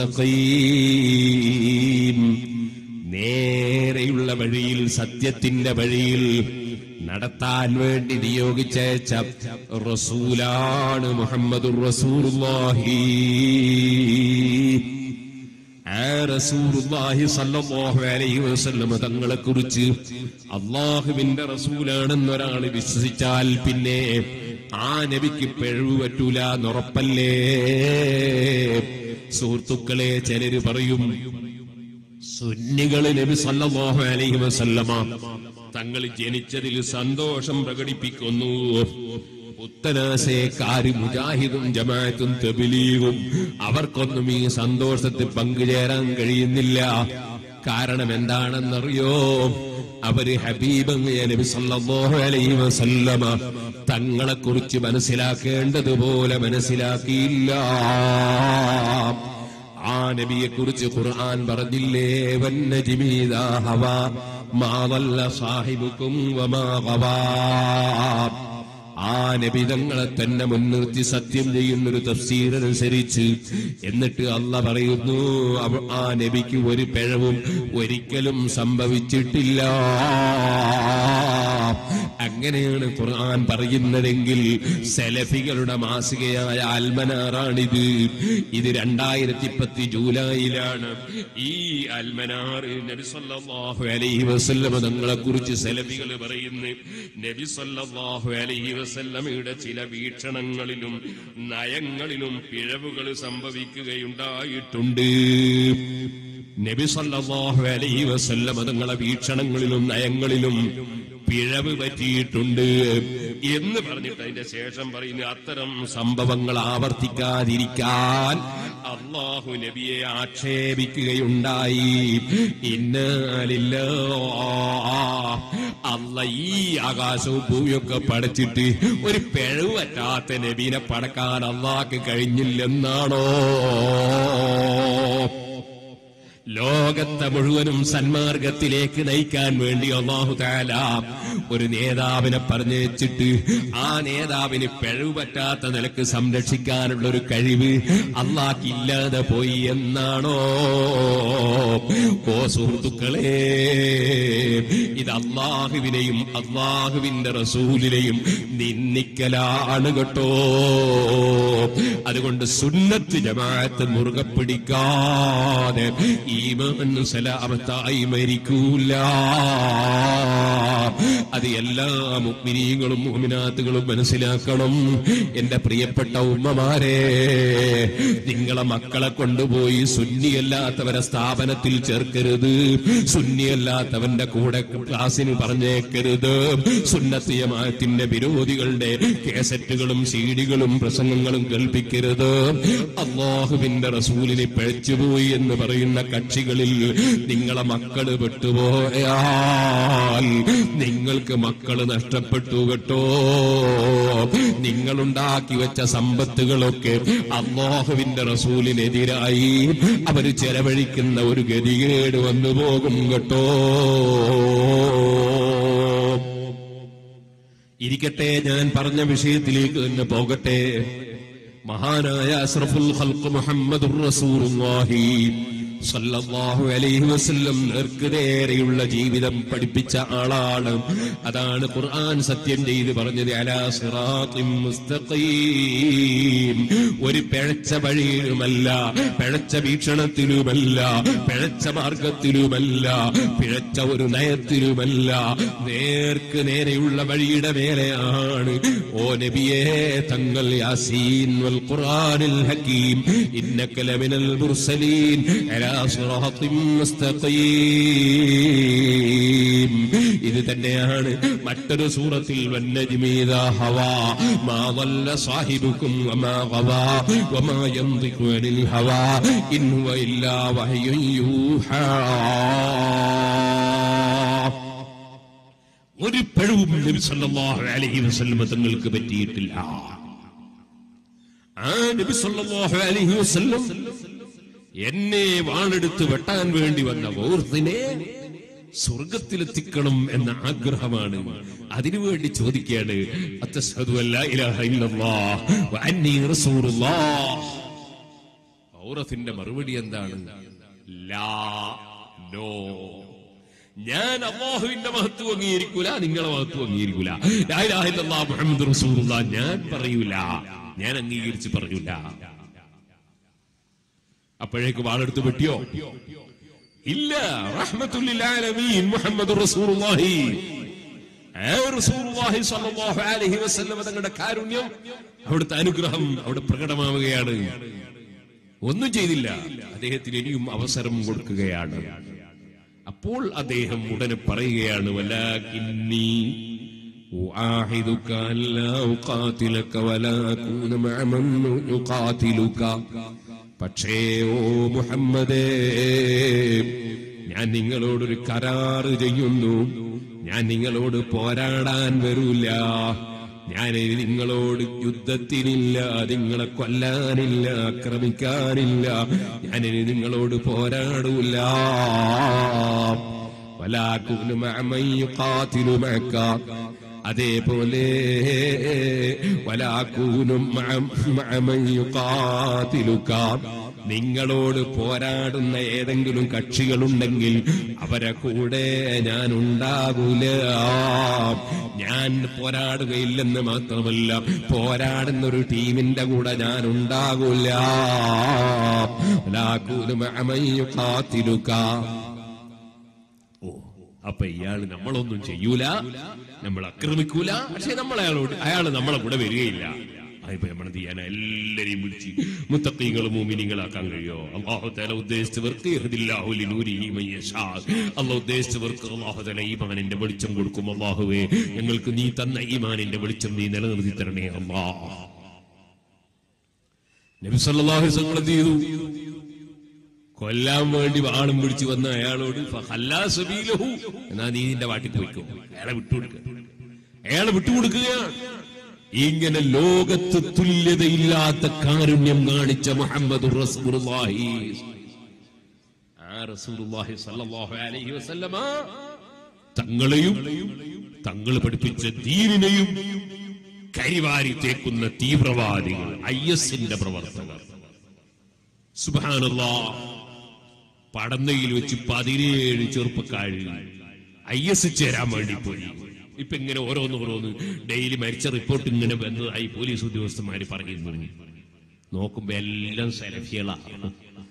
മുസ്തഖീം നേരെയുള്ള വഴിയിൽ സത്യത്തിന്റെ വഴിയിൽ നടത്താൻ വേണ്ടി നിയോഗിച്ചയച്ച റസൂലാണ് മുഹമ്മദുർ റസൂലുള്ളാഹി ആ റസൂലുള്ളാഹി സ്വല്ലല്ലാഹു അലൈഹി വസല്ലം തങ്ങളെ കുറിച്ച് അള്ളാഹുവിന്റെ റസൂലാണെന്ന് ഒരാൾ വിശ്വസിച്ചാൽ പിന്നെ ആ നബിക്ക് പിഴവ് പറ്റൂല എന്നുറപ്പല്ലേ സുഹൃത്തുക്കളെ ചിലര് പറയും സുന്നികള് നബി സല്ലല്ലാഹു അലൈഹി വസല്ലമ തങ്ങൾ ജനിച്ചതിൽ സന്തോഷം പ്രകടിപ്പിക്കുന്നു പുത്തനാശയക്കാര് മുജാഹിദും ജമാഅത്തും തെബിലീഗും അവർക്കൊന്നും ഈ സന്തോഷത്തിൽ പങ്കുചേരാൻ കഴിയുന്നില്ല കാരണം എന്താണെന്നറിയോ അവര് ഹബീബ് നബി സല്ലല്ലാഹു അലൈഹി വസല്ലമ തങ്ങളെ കുറിച്ച് മനസ്സിലാക്കേണ്ടതുപോലെ മനസ്സിലാക്കിയില്ല ആ നബിയെ കുറിച്ച് ഖുർആൻ പറഞ്ഞില്ലേ വന്നജിമീദാ ഹവാ മാ വല്ല സാഹിബുക്കും വമാ ഗവാ ആ നബി തങ്ങളെ തന്നെ മുൻനിർത്തി സത്യം ചെയ്യുന്നൊരു തഫ്സീർ അനുസരിച്ച് എന്നിട്ട് അല്ല പറയുന്നു അവ- ആ നബിക്ക് ഒരു പിഴവും ഒരിക്കലും സംഭവിച്ചിട്ടില്ല അങ്ങനെയാണ് ഖുർആൻ പറയുന്നതെങ്കിൽ സെലഫികളുടെ മാസികയായ അൽമനാറാണിത് ഇത് രണ്ടായിരത്തി പത്ത് ജൂലൈയിലാണ് ഈ അൽമനാർ നബി സല്ലല്ലാഹു അലൈഹി വസല്ലമ തങ്ങളെ കുറിച്ച് സെലഫികൾ പറയുന്നു നബി സല്ലല്ലാഹു അലൈഹി വസല്ലമയുടെ ചില വീക്ഷണങ്ങളിലും നയങ്ങളിലും പിഴവുകൾ സംഭവിക്കുകയുണ്ടായിട്ടുണ്ട് നബി സല്ലല്ലാഹു അലൈഹി വസല്ലമ തങ്ങളെ വീക്ഷണങ്ങളിലും നയങ്ങളിലും പിഴവ് പറ്റിയിട്ടുണ്ട് എന്ന് പറഞ്ഞിട്ട് അതിന്റെ ശേഷം പറയുന്ന അത്തരം സംഭവങ്ങൾ ആവർത്തിക്കാതിരിക്കാൻ അള്ളാഹു നബിയെ ആക്ഷേപിക്കുകയുണ്ടായി ഇന്നാലില്ല അല്ല ഈ ആകാശവും ഭൂമിയൊക്കെ പടച്ചിട്ട് ഒരു പിഴവ് പറ്റാത്ത നബീനെ പടക്കാൻ അള്ളാഹ്ക്ക് കഴിഞ്ഞില്ലെന്നാണോ ലോകത്തെ മുഴുവനും സന്മാർഗത്തിലേക്ക് നയിക്കാൻ വേണ്ടി അള്ളാഹു താല ഒരു നേതാവിനെ പറഞ്ഞേച്ചിട്ട് ആ നേതാവിന് പിഴവ് പറ്റാത്ത നിലക്ക് സംരക്ഷിക്കാനുള്ള ഒരു കഴിവ് അള്ളാഹ്ക്കില്ലാതെ പോയി എന്നാണോ ഓ സുഹൃത്തുക്കളെ ഇത് അള്ളാഹുവിനെയും അള്ളാഹുവിന്റെ റസൂലിനെയും നിന്ദിക്കലാണ് കേട്ടോ അതുകൊണ്ട് സുന്നത്ത് ജമാഅത്ത് മുറുകെ പിടിക്കാതെ ഈമാൻ സലാമത്തായി മരിക്കൂല അത് എല്ലാ മുഗ്മിനീങ്ങളും മുഹമിനാത്തുകളും മനസ്സിലാക്കണം എന്റെ പ്രിയപ്പെട്ട ഉമ്മമാരെ നിങ്ങളെ മക്കളെ കൊണ്ടുപോയി സുന്നിയല്ലാത്തവരെ സ്ഥാപനത്തിൽ ചേർക്കരുത് സുന്നിയല്ലാത്തവന്റെ കൂടെ ക്ലാസ്സിന് പറഞ്ഞേക്കരുത് സുന്നത്തിയമാത്തിന്റെ വിരോധികളുടെ കേസറ്റുകളും സീഡികളും പ്രസംഗങ്ങളും കേൾപ്പിക്കരുത് അള്ളാഹുവിന്റെ റസൂലിനെ പഴച്ചുപോയി എന്ന് പറയുന്ന കക്ഷികളിൽ നിങ്ങളെ മക്കള് പെട്ടുപോയാൽ നിങ്ങൾക്ക് മക്കള് നഷ്ടപ്പെട്ടു കേട്ടോ നിങ്ങളുണ്ടാക്കി വെച്ച സമ്പത്തുകളൊക്കെ അള്ളാഹുവിന്റെ റസൂലിനെതിരായി അവര് ചെലവഴിക്കുന്ന ഒരു ഗതികേട് വന്നു പോകും കേട്ടോ ഇരിക്കട്ടെ ഞാൻ പറഞ്ഞ വിഷയത്തിലേക്ക് തന്നെ പോകട്ടെ മഹാനായ അസ്രഫുൽ ഖൽഖ് മുഹമ്മദുർ റസൂലുള്ളാഹി സല്ലല്ലാഹു അലൈഹി വസല്ലം നേർക്കുനേരെയുള്ള ജീവിതം പഠിപ്പിച്ച ആളാണ് അതാണ് ഖുർആൻ സത്യം ചെയ്ത് പറഞ്ഞത് അലാ സിറാത്തിൻ മുസ്തഖീം ഒരു പിഴച്ച വഴിയിലുമല്ല പിഴച്ച വീക്ഷണത്തിലുമല്ല പിഴച്ച മാർഗത്തിലുമല്ല പിഴച്ച ഒരു നയത്തിലുമല്ല നേർക്ക് നേരെയുള്ള വഴിയുടെ മേലെയാണ് ഓ നബിയേ തങ്ങൾ യാസീൻ വൽ ഖുർആനിൽ ഹകീം ഇന്നക ലമിനൽ മുർസലീൻ അലാ സിറാത്തിൻ മുസ്തഖീം ഇത് തന്നെയാണ് മറ്റൊരു സൂറത്തിൽ വന്നജ്മീദ ഹവാ മാ ضل صاحبكم وما غوى وما ينطق عن الهوى إن هو إلا وحي يوحى ഒരു പിഴവും നബി സല്ലല്ലാഹു അലൈഹി വസല്ലം തങ്ങൾക്ക് പറ്റിയിട്ടില്ല ആ നബി സല്ലല്ലാഹു അലൈഹി വസല്ലം എന്നെ വാളെടുത്ത് വെട്ടാൻ വേണ്ടി വന്ന ഓർത്തിനെ സ്വർഗത്തിലെത്തിക്കണം എന്ന ആഗ്രഹമാണ് അതിനുവേണ്ടി ചോദിക്കുകയാണ് അത്തശ്ഹദു അല്ലാ ഇലാഹ ഇല്ലല്ലാഹ് വ അന്നീ റസൂലുള്ളാഹ് ഔറത്തിന്റെ മറുപടി എന്താണ് ലാ നോ ഞാൻ അള്ളാഹുവിന്റെ മഹത്വം അംഗീകരിക്കൂല നിങ്ങളെ മഹത്വം അംഗീകരിക്കൂല ലാ ഇലാഹ ഇല്ലല്ലാഹ് മുഹമ്മദ് റസൂലുള്ളാഹ് ഞാൻ പറയൂല ഞാൻ അംഗീകരിച്ച് പറയൂല അപ്പോഴേക്ക് വാളെടുത്ത് വെട്ടിയോ ഇല്ല റഹ്മത്തുല്ലാലമീൻ മുഹമ്മദ് റസൂലുള്ളാഹി ഏ റസൂലുള്ളാഹി സ്വല്ലല്ലാഹു അലൈഹി വസല്ലം തങ്ങളുടെ കാരുണ്യം അവിടുത്തെ അനുഗ്രഹം അവിടെ പ്രകടമാവുകയാണ് ഒന്നും ചെയ്തില്ല അദ്ദേഹത്തിന് ഇനിയും അവസരം കൊടുക്കുകയാണ് അപ്പോൾ അദ്ദേഹം ഉടനെ പറയുകയാണ് വലാകിന്നി أعاهدك ألا أقاتلك ولا أكون مع من يقاتلك പക്ഷേ ഓ മുഹമ്മദേ ഞാൻ നിങ്ങളോടൊരു കരാറ് ചെയ്യുന്നു ഞാൻ നിങ്ങളോട് പോരാടാൻ വരൂല ഞാൻ ഇനി നിങ്ങളോട് യുദ്ധത്തിനില്ല നിങ്ങളെ കൊല്ലാനില്ല ആക്രമിക്കാനില്ല ഞാനിനി നിങ്ങളോട് പോരാടൂല വലാകുന്നു മഅമൻ യുഖാതിലു മഅക അതേപോലെ വലാകൂനും നിങ്ങളോട് പോരാടുന്ന ഏതെങ്കിലും കക്ഷികളുണ്ടെങ്കിൽ അവരെ കൂടെ ഞാൻ ഉണ്ടാകൂല ഞാൻ പോരാടുകയില്ലെന്ന് മാത്രമല്ല പോരാടുന്ന ഒരു ടീമിന്റെ കൂടെ ഞാൻ ഉണ്ടാകൂല വലാകൂനും ഓ അപ്പൊ ഇയാള് നമ്മളൊന്നും ചെയ്യൂല നമ്മൾ ആക്രമിക്കൂല പക്ഷെ നമ്മൾ അയാളോട് അയാള് നമ്മളെ കൂടെ വരികയില്ല അതിപ്പോ നമ്മളെന്ത് ചെയ്യാൻ എല്ലാരെയും വിളിച്ച് മുത്തക്കീങ്ങളും മൂമിനിങ്ങളാക്കാൻ കഴിയോ അള്ളാഹു തല ഉദ്ദേശിച്ചവർക്ക് യഹ്ദില്ലാഹു ലിനൂരിഹി മൻ യശാ. അള്ളാഹു ഉദ്ദേശിച്ചവർക്ക് അള്ളാഹു തല ഈമാനിന്റെ വെളിച്ചം കൊടുക്കും അള്ളാഹുവേ ഞങ്ങൾക്ക് നീ തന്ന ഈമാനിന്റെ വെളിച്ചം നീ നിലനിർത്തി തരണേ അള്ളാ നബി സല്ലല്ലാഹു അലൈഹി വസല്ലം എന്ത് ചെയ്തു കൊല്ലാൻ വേണ്ടി വാളും പിടിച്ചു വന്ന അയാളോട് ഫഹല്ലാ സബീലഹു. എന്നാ നീ നിന്റെ വാട്ടിൽ പോയിക്കോ അയാളെ വിട്ടുകൊടുക്കുക അയാളെ വിട്ടുകൊടുക്കുകയാണ് ഇങ്ങനെ ലോകത്ത് തുല്യതയില്ലാത്ത കാരുണ്യം കാണിച്ച മുഹമ്മദ് റസൂലുള്ളാഹി ആ ആ റസൂലുള്ളാഹി സ്വല്ലല്ലാഹു അലൈഹി വസല്ലമ തങ്ങളെയും തങ്ങൾ പഠിപ്പിച്ച ദീനിനെയും കരിവാരി തേക്കുന്ന തീവ്രവാദികൾ ഐ എസിന്റെ പ്രവർത്തകർ സുബാനുള്ള പടന്നയിൽ വെച്ച് പതിനേഴ് ചെറുപ്പക്കാര് ഐ എസ് ചേരാൻ വേണ്ടി പോയി ഇപ്പൊ ഇങ്ങനെ ഓരോന്ന് ഓരോന്ന് ഡെയിലി മരിച്ച റിപ്പോർട്ട് ഇങ്ങനെ വന്നതായി പോലീസ് ഉദ്യോഗസ്ഥന്മാര് പറയുന്നു നോക്കുമ്പോ എല്ലാം സെലഫികളാണ്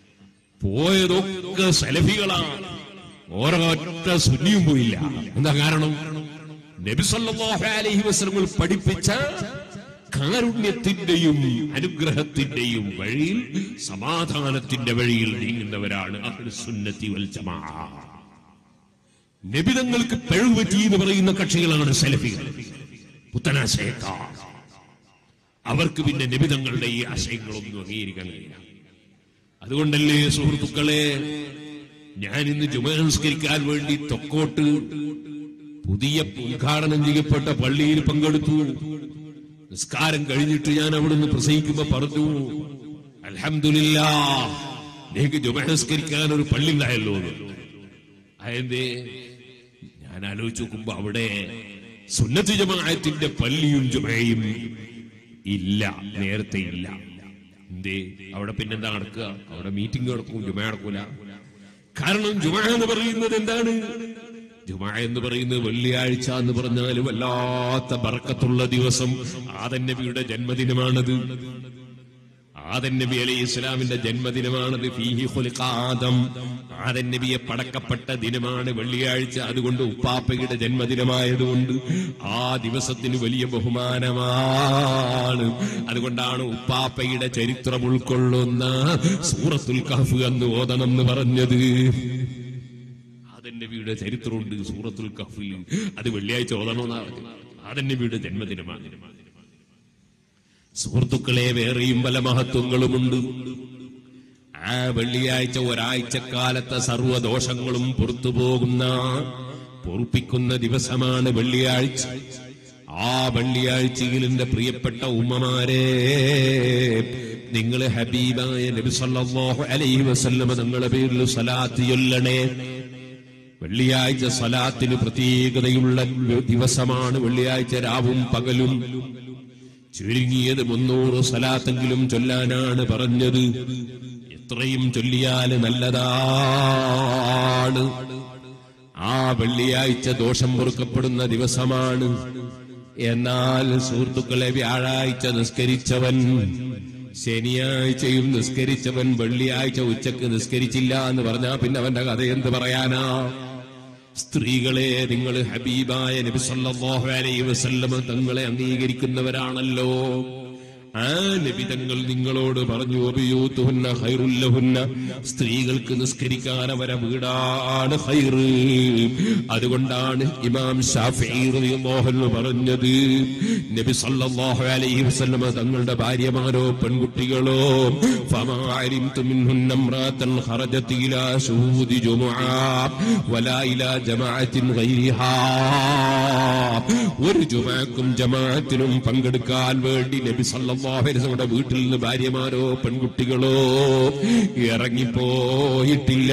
പോയതൊക്കെ സെലഫികളാണ് ഓരോറ്റ സുന്നിയും പോയില്ല എന്താ കാരണം നബി സല്ലല്ലാഹു അലൈഹി വസല്ലം പഠിപ്പിച്ച കാരുണ്യത്തിന്റെയും അനുഗ്രഹത്തിന്റെയും വഴിയിൽ സമാധാനത്തിന്റെ വഴിയിൽ നീങ്ങുന്നവരാണ് അഹ്ലു സുന്നത്തി വൽ ജമാ നബിതങ്ങൾക്ക് പിഴവ് പറ്റി എന്ന് പറയുന്ന കക്ഷികളാണ് സെലഫികൾ പുത്തനാശയക്കാർ അവർക്ക് പിന്നെ നിബിതങ്ങളുടെ ഈ ആശയങ്ങളൊന്നും അംഗീകരിക്കാൻ കഴിയില്ല അതുകൊണ്ടല്ലേ സുഹൃത്തുക്കളെ ഞാൻ ഇന്ന് ജുമ നമസ്കരിക്കാൻ വേണ്ടി തൊക്കോട്ട് പുതിയ ഉദ്ഘാടനം ചെയ്യപ്പെട്ട പള്ളിയിൽ പങ്കെടുത്തു നിസ്കാരം കഴിഞ്ഞിട്ട് ഞാൻ അവിടുന്ന് പ്രസംഗിക്കുമ്പോ പറഞ്ഞു അൽഹംദുലില്ല നിങ്ങൾക്ക് ജുമ നമസ്കരിക്കാൻ ഒരു പള്ളി ഉണ്ടായല്ലോ എന്ന്. അതെന്തേ ഞാൻ ആലോചിച്ച് നോക്കുമ്പോ അവിടെ സുന്നത്ത് ജമാഅത്തിന്റെ പള്ളിയും ജുമയും ഇല്ല നേരത്തെ ഇല്ല എന്തേ അവിടെ പിന്നെന്താ നടക്കുക അവിടെ മീറ്റിംഗ് നടക്കും ജുമ നടക്കൂല കാരണം ജുമ എന്ന് പറയുന്നത് എന്താണ് ജുമ എന്ന് പറയുന്നത് വെള്ളിയാഴ്ച എന്ന് പറഞ്ഞാൽ വല്ലാത്ത ബർക്കത്തുള്ള ദിവസം ആദൻ നബിയുടെ ജന്മദിനമാണത് ആദൻ നബി അലൈഹി ഇസ്ലാമിന്റെ ജന്മദിനമാണത് ഫീഹി ഖുലിഖ ആദം ആദൻ നബിയെ പടക്കപ്പെട്ട ദിനമാണ് വെള്ളിയാഴ്ച അതുകൊണ്ട് ഉപ്പാപ്പയുടെ ജന്മദിനമായതുകൊണ്ട് ആ ദിവസത്തിന് വലിയ ബഹുമാനമാണ് അതുകൊണ്ടാണ് ഉപ്പാപ്പയുടെ ചരിത്രം ഉൾക്കൊള്ളുന്ന സൂറത്തുൽ കഹഫ് എന്ന് ഓതണം എന്ന് പറഞ്ഞത് ആദൻ നബിയുടെ ചരിത്രമുണ്ട് സൂറത്തുൽ കഹഫിൽ അത് വെള്ളിയാഴ്ച ഓതണമെന്നാ പറഞ്ഞത്. ആദൻ നബിയുടെ ജന്മദിനമാണ് സുഹൃത്തുക്കളെ വേറെയും പല മഹത്വങ്ങളുമുണ്ട് ആ വെള്ളിയാഴ്ച ഒരാഴ്ചക്കാലത്തെ സർവദോഷങ്ങളും പുറത്തു പോകുന്ന പൊറുപ്പിക്കുന്ന ദിവസമാണ് വെള്ളിയാഴ്ച ആ വെള്ളിയാഴ്ചയിൽ എന്റെ പ്രിയപ്പെട്ട ഉമ്മമാരെ നിങ്ങൾ ഹബീബായ നബി സല്ലല്ലാഹു അലൈഹി വസല്ലമ നിങ്ങളുടെ പേരിൽ സലാത്ത് ചൊല്ലണേ വെള്ളിയാഴ്ച സലാത്തിന് പ്രത്യേകതയുള്ള ദിവസമാണ് വെള്ളിയാഴ്ച രാവും പകലും ചുരുങ്ങിയത് മുന്നൂറ് സലാത്തെങ്കിലും ചൊല്ലാനാണ് പറഞ്ഞത് എത്രയും ചൊല്ലിയാൽ നല്ലതാണ് ആ വെള്ളിയാഴ്ച ദോഷം പൊറുക്കപ്പെടുന്ന ദിവസമാണ് എന്നാൽ സുഹൃത്തുക്കളെ വ്യാഴാഴ്ച നിസ്കരിച്ചവൻ ശനിയാഴ്ചയും നിസ്കരിച്ചവൻ വെള്ളിയാഴ്ച ഉച്ചക്ക് നിസ്കരിച്ചില്ല എന്ന് പറഞ്ഞാ പിന്നെ അവന്റെ കഥ എന്ത് പറയാനാ സ്ത്രീകളെ നിങ്ങൾ ഹബീബായ നബി സല്ലല്ലാഹു അലൈഹി വസല്ലമ തങ്ങളെ അംഗീകരിക്കുന്നവരാണല്ലോ ആ നബി തങ്ങൾ നിങ്ങളോട് പറഞ്ഞു അബിയൂത്തുഹുന്ന ഖൈറുല്ലഹുന്ന സ്ത്രീകൾക്ക് നിസ്കരിക്കാൻ അവരെ വീടാണ് ഖൈറ് അതുകൊണ്ടാണ് ഇമാം ഷാഫിഈ റളിയല്ലാഹു അൻഹു പറഞ്ഞത് നബി സല്ലല്ലാഹു അലൈഹി വസല്ലമ തങ്ങളുടെ ഭാര്യമാരോ പെൺകുട്ടികളോ ഫമാ അലിംതു മിൻഹുന്ന ഇംറാത്തൻ ഖറജത് ഇലാ ശുഹൂദി ജുമുആ വലാ ഇലാ ജമാഅത്തിൻ ഗൈരിഹാ ഒരു ജുമാക്കും ജമാഅത്തിനും പങ്കെടുക്കാൻ വേണ്ടി നബി സല്ലല്ലാഹു അലൈഹി വസല്ലമയുടെ വീട്ടിൽ നിന്ന് ഭാര്യമാരോ പെൺകുട്ടികളോ ഇറങ്ങിപ്പോയിട്ടില്ല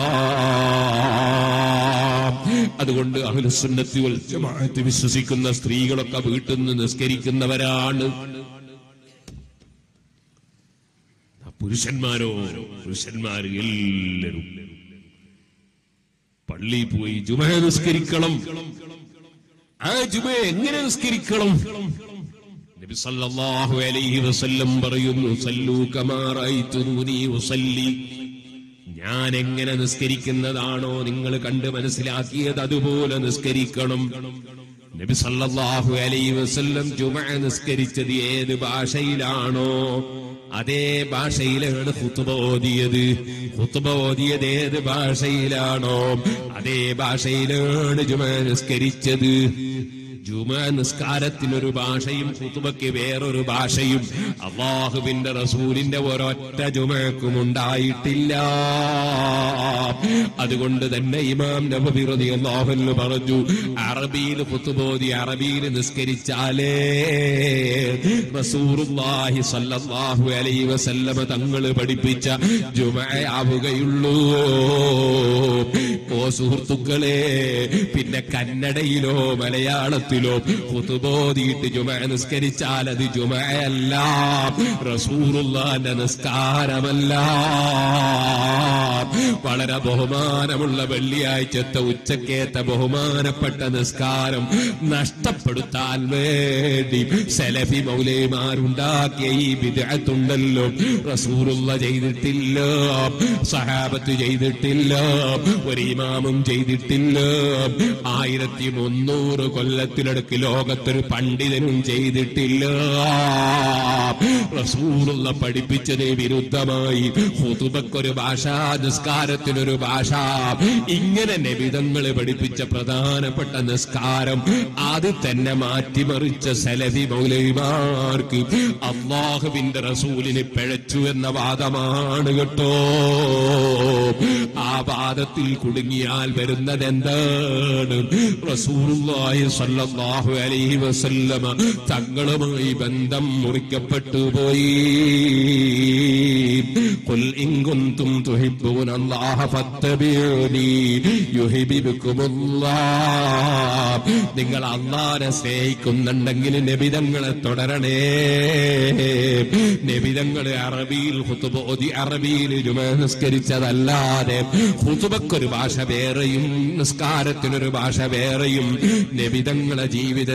അതുകൊണ്ട് അഹ്ലുസുന്നത്തി വൽ ജമാഅത്ത് വിശ്വസിക്കുന്ന സ്ത്രീകളൊക്കെ വീട്ടിൽ നിന്ന് നിസ്കരിക്കുന്നവരാണ് പുരുഷന്മാരോ പുരുഷന്മാർ എല്ലാവരും പള്ളിയിൽ പോയി ജുമ നിസ്കരിക്കണം ആ ജുമ എങ്ങനെ നിസ്കരിക്കണം നബി സല്ലല്ലാഹു അലൈഹി വസല്ലം പറയുന്നു സല്ലൂ കമാ റഅയ്തുനി ഉസല്ലി ഞാൻ എങ്ങനെ നിസ്കരിക്കുന്നതാണോ നിങ്ങൾ കണ്ട് മനസ്സിലാക്കിയത് അതുപോലെ നിസ്കരിക്കണം നബി സല്ലല്ലാഹു അലൈഹി വസല്ലം ജുമഅ നിസ്കരിച്ചത് ഏത് ഭാഷയിലാണോ അതേ ഭാഷയിലാണ് ഖുത്ബ ഓതിയത് ഖുത്ബ ഓതിയത് ഏത് ഭാഷയിലാണോ അതേ ഭാഷയിലാണ് ജുമ നിസ്കരിച്ചത് ജുമാ നിസ്കാരത്തിനൊരു ഭാഷയും കുത്തുബയ്ക്ക് വേറൊരു ഭാഷയും അള്ളാഹുവിന്റെ റസൂലിന്റെ ഒരൊറ്റ ജുമക്കും ഉണ്ടായിട്ടില്ല അതുകൊണ്ട് തന്നെ ഇമാം നബിറതി അള്ളാഹുല് പറഞ്ഞു അറബിയിൽ കുത്തുബോധി അറബിയിൽ നിസ്കരിച്ചാലേ റസൂറുല്ലാഹി സല്ലല്ലാഹു അലൈഹി വസല്ലമ തങ്ങൾ പഠിപ്പിച്ച ജുമയാവുകയുള്ളൂ ഓ സുഹൃത്തുക്കളെ പിന്നെ കന്നഡയിലോ മലയാളത്തിലോ കുത്തുബോധിയിട്ട് ജുമ നിസ്കരിച്ചാൽ അത് ജുമയല്ല റസൂറുല്ലാന്റെ നിസ്കാരമല്ല വളരെ ബഹുമാനമുള്ള വെള്ളിയാഴ്ചത്തെ ഉച്ചക്കേത്ത ബഹുമാനപ്പെട്ട നിസ്കാരം നഷ്ടപ്പെടുത്താൻ വേണ്ടി സെലഫി മൗലൈമാരുണ്ടാക്കിയ ഈ വിദഗ്ധുണ്ടല്ലോ റസൂറുള്ള ചെയ്തിട്ടില്ല സഹാബത്ത് ചെയ്തിട്ടില്ല ഒരു ഇമാമും ചെയ്തിട്ടില്ല ആയിരത്തി മുന്നൂറ് കൊല്ലത്തിനടുക്ക് ലോകത്തൊരു പണ്ഡിതനും ചെയ്തിട്ടില്ല റസൂറുള്ള പഠിപ്പിച്ചതിന് വിരുദ്ധമായി ഹുതുബക്കൊരു ഭാഷ നിസ്കാരത്തിനൊരു ഭാഷ ഇങ്ങനെ നബിതങ്ങളെ പഠിപ്പിച്ച പ്രധാനപ്പെട്ട നിസ്കാരം അത് തന്നെ മാറ്റിമറിച്ച സലഫി മൗലൈമാർക്ക് അള്ളാഹുവിന്റെ റസൂലിന് പിഴച്ചു എന്ന വാദമാണ് കേട്ടോ ആ വാദത്തിൽ കുടുങ്ങിയാൽ വരുന്നത് എന്താണ് റസൂലുള്ളാഹി സ്വല്ലല്ലാഹു അലൈഹി വസല്ലമ തങ്ങളുമായി ബന്ധം മുറിക്കപ്പെട്ടു പോയി قل إن كنتم تحبون الله فاتبعوني يحببكم الله നിങ്ങൾ അള്ളാനെ സ്നേഹിക്കുന്നുണ്ടെങ്കിൽ നബിതങ്ങളെ തുടരണേ നബിതങ്ങൾ അറബിയിൽ ഹുത്തുബോധി അറബിയിൽ ജുമ നിസ്കരിച്ചതല്ലാതെ ഹുതുബക്കൊരു ഭാഷ വേറെയും നിസ്കാരത്തിനൊരു ഭാഷ വേറെയും നബിതങ്ങളെ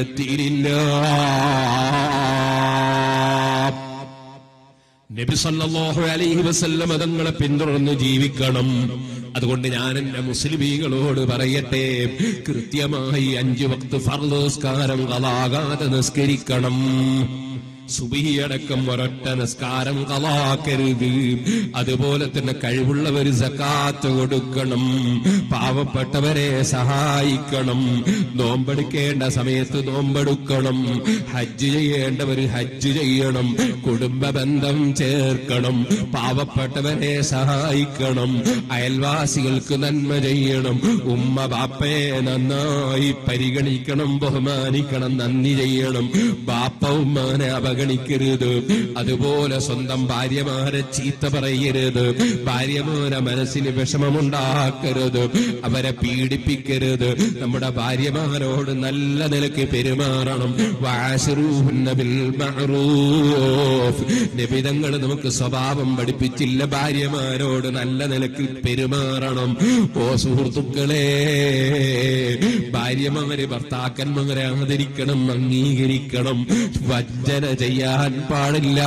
ജീവിതത്തിലില്ല നബി സല്ലല്ലാഹു അലൈഹി വസല്ലം തങ്ങളെ പിന്തുടർന്ന് ജീവിക്കണം അതുകൊണ്ട് ഞാൻ എന്റെ മുസ്ലിമീകളോട് പറയട്ടെ കൃത്യമായി അഞ്ചു വക്ത് ഫർദോസ്കാരം കളാകാതെ നിസ്കരിക്കണം സുബിയടക്കം ഒരൊറ്റ നിസ്കാരം കളാക്കരുത് അതുപോലെ തന്നെ കഴിവുള്ളവർ സക്കാത്ത് കൊടുക്കണം പാവപ്പെട്ടവരെ സഹായിക്കണം നോമ്പെടുക്കേണ്ട സമയത്ത് നോമ്പെടുക്കണം ഹജ്ജ് ചെയ്യേണ്ടവർ ഹജ്ജ് ചെയ്യണം കുടുംബ ബന്ധം ചേർക്കണം പാവപ്പെട്ടവരെ സഹായിക്കണം അയൽവാസികൾക്ക് നന്മ ചെയ്യണം ഉമ്മ ബാപ്പയെ നന്നായി പരിഗണിക്കണം ബഹുമാനിക്കണം നന്ദി ചെയ്യണം ബാപ്പ ഉമ്മാനെ അവഗണിക്കരുത് അതുപോലെ സ്വന്തം ഭാര്യമാരെ ചീത്ത പറയരുത് ഭാര്യമാരെ മനസ്സിന് വിഷമമുണ്ടാക്കരുത് അവരെ പീഡിപ്പിക്കരുത് നമ്മുടെ ഭാര്യമാരോട് നല്ല നിലയ്ക്ക് പെരുമാറണം വാശിറൂഹുന്ന ബിൽ മഅറൂഫ് നിബിതങ്ങൾ നമുക്ക് സ്വഭാവം പഠിപ്പിച്ചില്ല ഭാര്യമാരോട് നല്ല നിലയ്ക്ക് പെരുമാറണം ഓ സുഹൃത്തുക്കളെ ഭാര്യമാരെ ഭർത്താക്കന്മാരെ ആദരിക്കണം അംഗീകരിക്കണം വഞ്ചന ചെയ്യാൻ പാടില്ല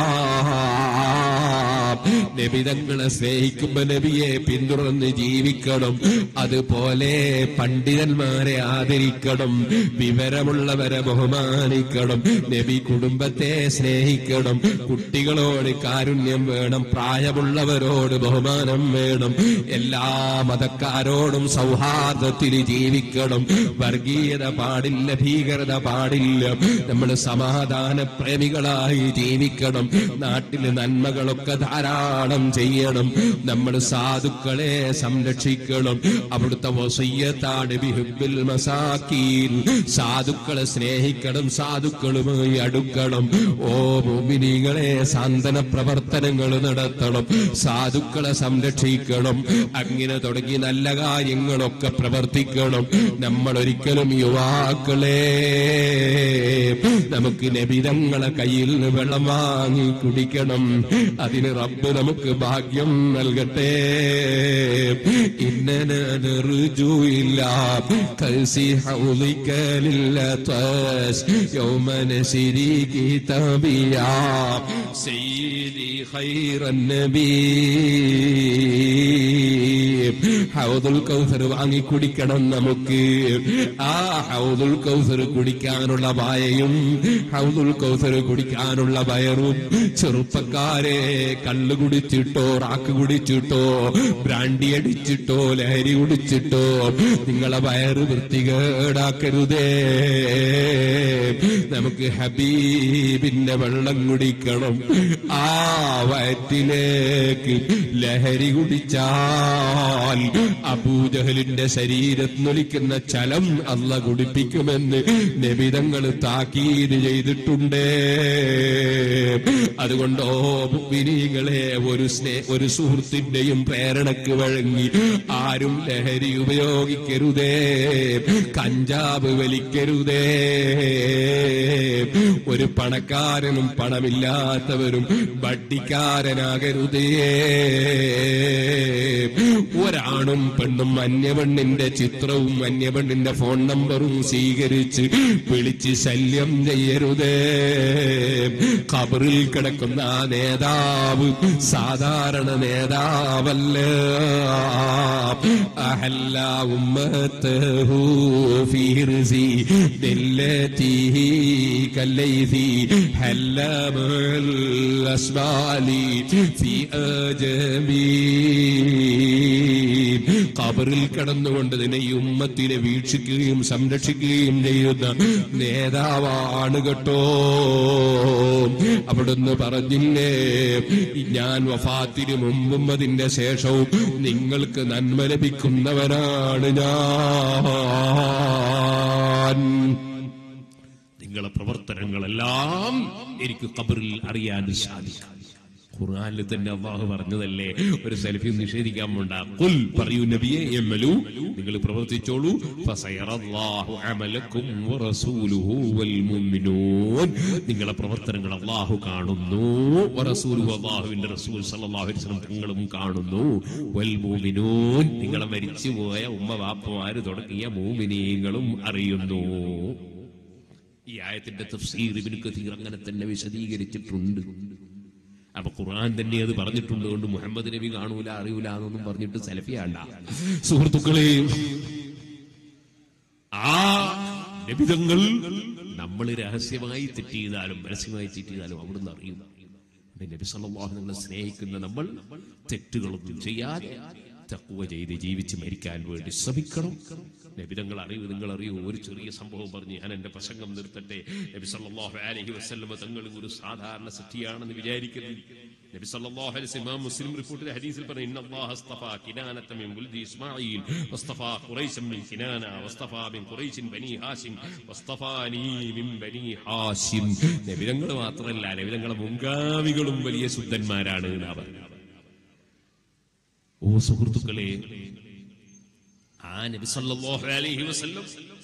നബിതങ്ങളെ സ്നേഹിക്കുമ്പോ നബിയെ പിന്തുടർന്ന് ജീവിക്കണം അതുപോലെ പണ്ഡിതന്മാരെ ആദരിക്കണം വിവരമുള്ളവരെ ബഹുമാനിക്കണം നബി കുടുംബത്തെ സ്നേഹിക്കണം കുട്ടികളോട് കാരുണ്യം വേണം പ്രായമുള്ളവരോട് ബഹുമാനം വേണം എല്ലാ മതക്കാരോടും സൗഹാർദ്ദത്തിൽ ജീവിക്കണം വർഗീയത പാടില്ല ഭീകരത പാടില്ല നമ്മൾ സമാധാന പ്രേമികളായി ജീവിക്കണം നാട്ടിൽ നന്മകളൊക്കെ ധാരാളം ചെയ്യണം നമ്മൾ സാധുക്കളെ സംരക്ഷിക്കണം അവിടുത്തെ വസയ്യത്താണ് ബിഹുബിൽ മസാക്കീൻ സാധുക്കളെ സ്നേഹിക്കണം സാധുക്കളുമായി അടുക്കണം ഓ ഭൂമിനികളെ സാന്ത്വന പ്രവർത്തനങ്ങൾ നടത്തണം സാധുക്കളെ സംരക്ഷിക്കണം അങ്ങനെ തുടങ്ങി നല്ല കാര്യങ്ങളൊക്കെ പ്രവർത്തിക്കണം നമ്മൾ ഒരിക്കലും യുവാക്കളെ നമുക്ക് നബിതങ്ങളെ കയ്യിൽ നിന്ന് വെള്ളം വാങ്ങി കുടിക്കണം അതിന് റബ്ബ് നമുക്ക് ഭാഗ്യം നൽകട്ടെ ഇന്നനറുജുയില്ല കൽസി ഹൗലിക്കലില്ല يوم نسري كتابيا سيدي خير النبي ഹൗദുൽ കൗസർ വാങ്ങി കുടിക്കണം നമുക്ക് ആ ഹൗദുൽ കൗസർ കുടിക്കാനുള്ള വായയും ഹൗദുൽ കൗസർ കുടിക്കാനുള്ള വയറും ചെറുപ്പക്കാരെ കള്ള് കുടിച്ചിട്ടോ റാക്ക് കുടിച്ചിട്ടോ ബ്രാൻഡി അടിച്ചിട്ടോ ലഹരി കുടിച്ചിട്ടോ നിങ്ങളെ വയറ് വൃത്തികേടാക്കരുതേ നമുക്ക് ഹബീബിന്റെ വെള്ളം കുടിക്കണം ആ വയറ്റിലേക്ക് ലഹരി കുടിച്ചാൽ അബൂജഹലിന്റെ ശരീരത്തിനൊലിക്കുന്ന ചലം അല്ല കുടിപ്പിക്കുമെന്ന് നബിതങ്ങൾ താക്കീത് ചെയ്തിട്ടുണ്ടേ അതുകൊണ്ടോ വിനീകളെ ഒരു സ്നേ ഒരു സുഹൃത്തിന്റെയും പ്രേരണക്ക് വഴങ്ങി ആരും ലഹരി ഉപയോഗിക്കരുതേ കഞ്ചാവ് വലിക്കരുതേ ഒരു പണക്കാരനും പണമില്ലാത്തവരും വട്ടിക്കാരനാകരുതേ ഒരാണും പെണ്ണും അന്യപെണ്ണിന്റെ ചിത്രവും അന്യപെണ്ണിന്റെ ഫോൺ നമ്പറും സ്വീകരിച്ച് വിളിച്ച് ശല്യം ചെയ്യരുതേ ഖബറിൽ കിടക്കുന്ന ആ നേതാവ് സാധാരണ നേതാവല്ല അഹല്ല ഉമ്മത്തഹു في رزي بالتي كالليثي هل مع الأسبال في أجمي ഖബറിൽ കിടന്നുകൊണ്ട് ഇതിനെ ഈ ഉമ്മത്തിനെ വീക്ഷിക്കുകയും സംരക്ഷിക്കുകയും ചെയ്യുന്ന നേതാവാണ് കേട്ടോ അവിടുന്ന് പറഞ്ഞില്ലേ ഞാൻ വഫാത്തിന് മുമ്പും അതിന്റെ ശേഷവും നിങ്ങൾക്ക് നന്മ ലഭിക്കുന്നവനാണ് ഞാൻ നിങ്ങളെ പ്രവർത്തനങ്ങളെല്ലാം എനിക്ക് ഖബറിൽ അറിയാൻ സാധിക്കും ഖുർആനിൽ തന്നെ അള്ളാഹു പറഞ്ഞതല്ലേ ഒരു സെൽഫി നിഷേധിക്കാൻ പോണ്ട കുൽ പറയൂ നബിയെ എമ്മലു നിങ്ങൾ പ്രവർത്തിച്ചോളൂ ഫസയറല്ലാഹു അമലക്കും വറസൂലുഹു വൽ മുഅ്മിനൂൻ നിങ്ങളെ പ്രവർത്തനങ്ങൾ അള്ളാഹു കാണുന്നു വറസൂലുഹു അള്ളാഹുവിന്റെ റസൂൽ സല്ലല്ലാഹു അലൈഹി വസല്ലം തങ്ങളും കാണുന്നു വൽ മുഅ്മിനൂൻ നിങ്ങളെ മരിച്ചുപോയ ഉമ്മ വാപ്പമാര് തുടങ്ങിയ മൂമിനീങ്ങളും അറിയുന്നു ഈ ആയത്തിന്റെ തഫ്സീർ ഇബ്നു കഥീർ അങ്ങനെ തന്നെ വിശദീകരിച്ചിട്ടുണ്ട് അപ്പൊ ഖുർആൻ തന്നെ അത് പറഞ്ഞിട്ടുണ്ട് കൊണ്ട് മുഹമ്മദ് നബി കാണൂല അറിയൂല എന്നൊന്നും പറഞ്ഞിട്ട് സെലഫിയാണ്ട സുഹൃത്തുക്കളെ ആ നബിതങ്ങൾ നമ്മൾ രഹസ്യമായി തെറ്റ് ചെയ്താലും പരസ്യമായി തെറ്റ് ചെയ്താലും അവിടുന്ന് അറിയും പിന്നെ നബി സല്ലല്ലാഹു നിങ്ങളെ സ്നേഹിക്കുന്ന നമ്മൾ തെറ്റുകളൊന്നും ചെയ്യാതെ തക്കുവ ചെയ്ത് ജീവിച്ച് മരിക്കാൻ വേണ്ടി ശ്രമിക്കണം നബിതങ്ങൾ അറിയൂ നിങ്ങൾ അറിയൂ ഒരു ചെറിയ സംഭവം പറഞ്ഞ് ഞാൻ എന്റെ പ്രസംഗം നിർത്തട്ടെ നബി സല്ലല്ലാഹു അലൈഹി വസല്ലമ തങ്ങൾ ഒരു സാധാരണ സൃഷ്ടിയാണെന്ന് വിചാരിക്കുന്നു നബി സല്ലല്ലാഹു അലൈഹി വസല്ലം ഇമാം മുസ്ലിം റിപ്പോർട്ടിലെ ഹദീസിൽ പറഞ്ഞു ഇന്നല്ലാഹ അസ്തഫാ കിനാനത മിൻ വൽദി ഇസ്മാഈൽ വസ്തഫാ ഖുറൈശൻ മിൻ കിനാന വസ്തഫാ മിൻ ഖുറൈശിൻ ബനി ഹാശിം വസ്തഫാനി മിൻ ബനി ഹാശിം നബിതങ്ങൾ മാത്രമല്ല നബിതങ്ങളെ മുൻഗാമികളും വലിയ ശുദ്ധന്മാരാണ് എന്നാ പറഞ്ഞത് ഓ സുഹൃത്തുക്കളെ ആ നബി സല്ലല്ലാഹു അലൈഹി വസല്ലം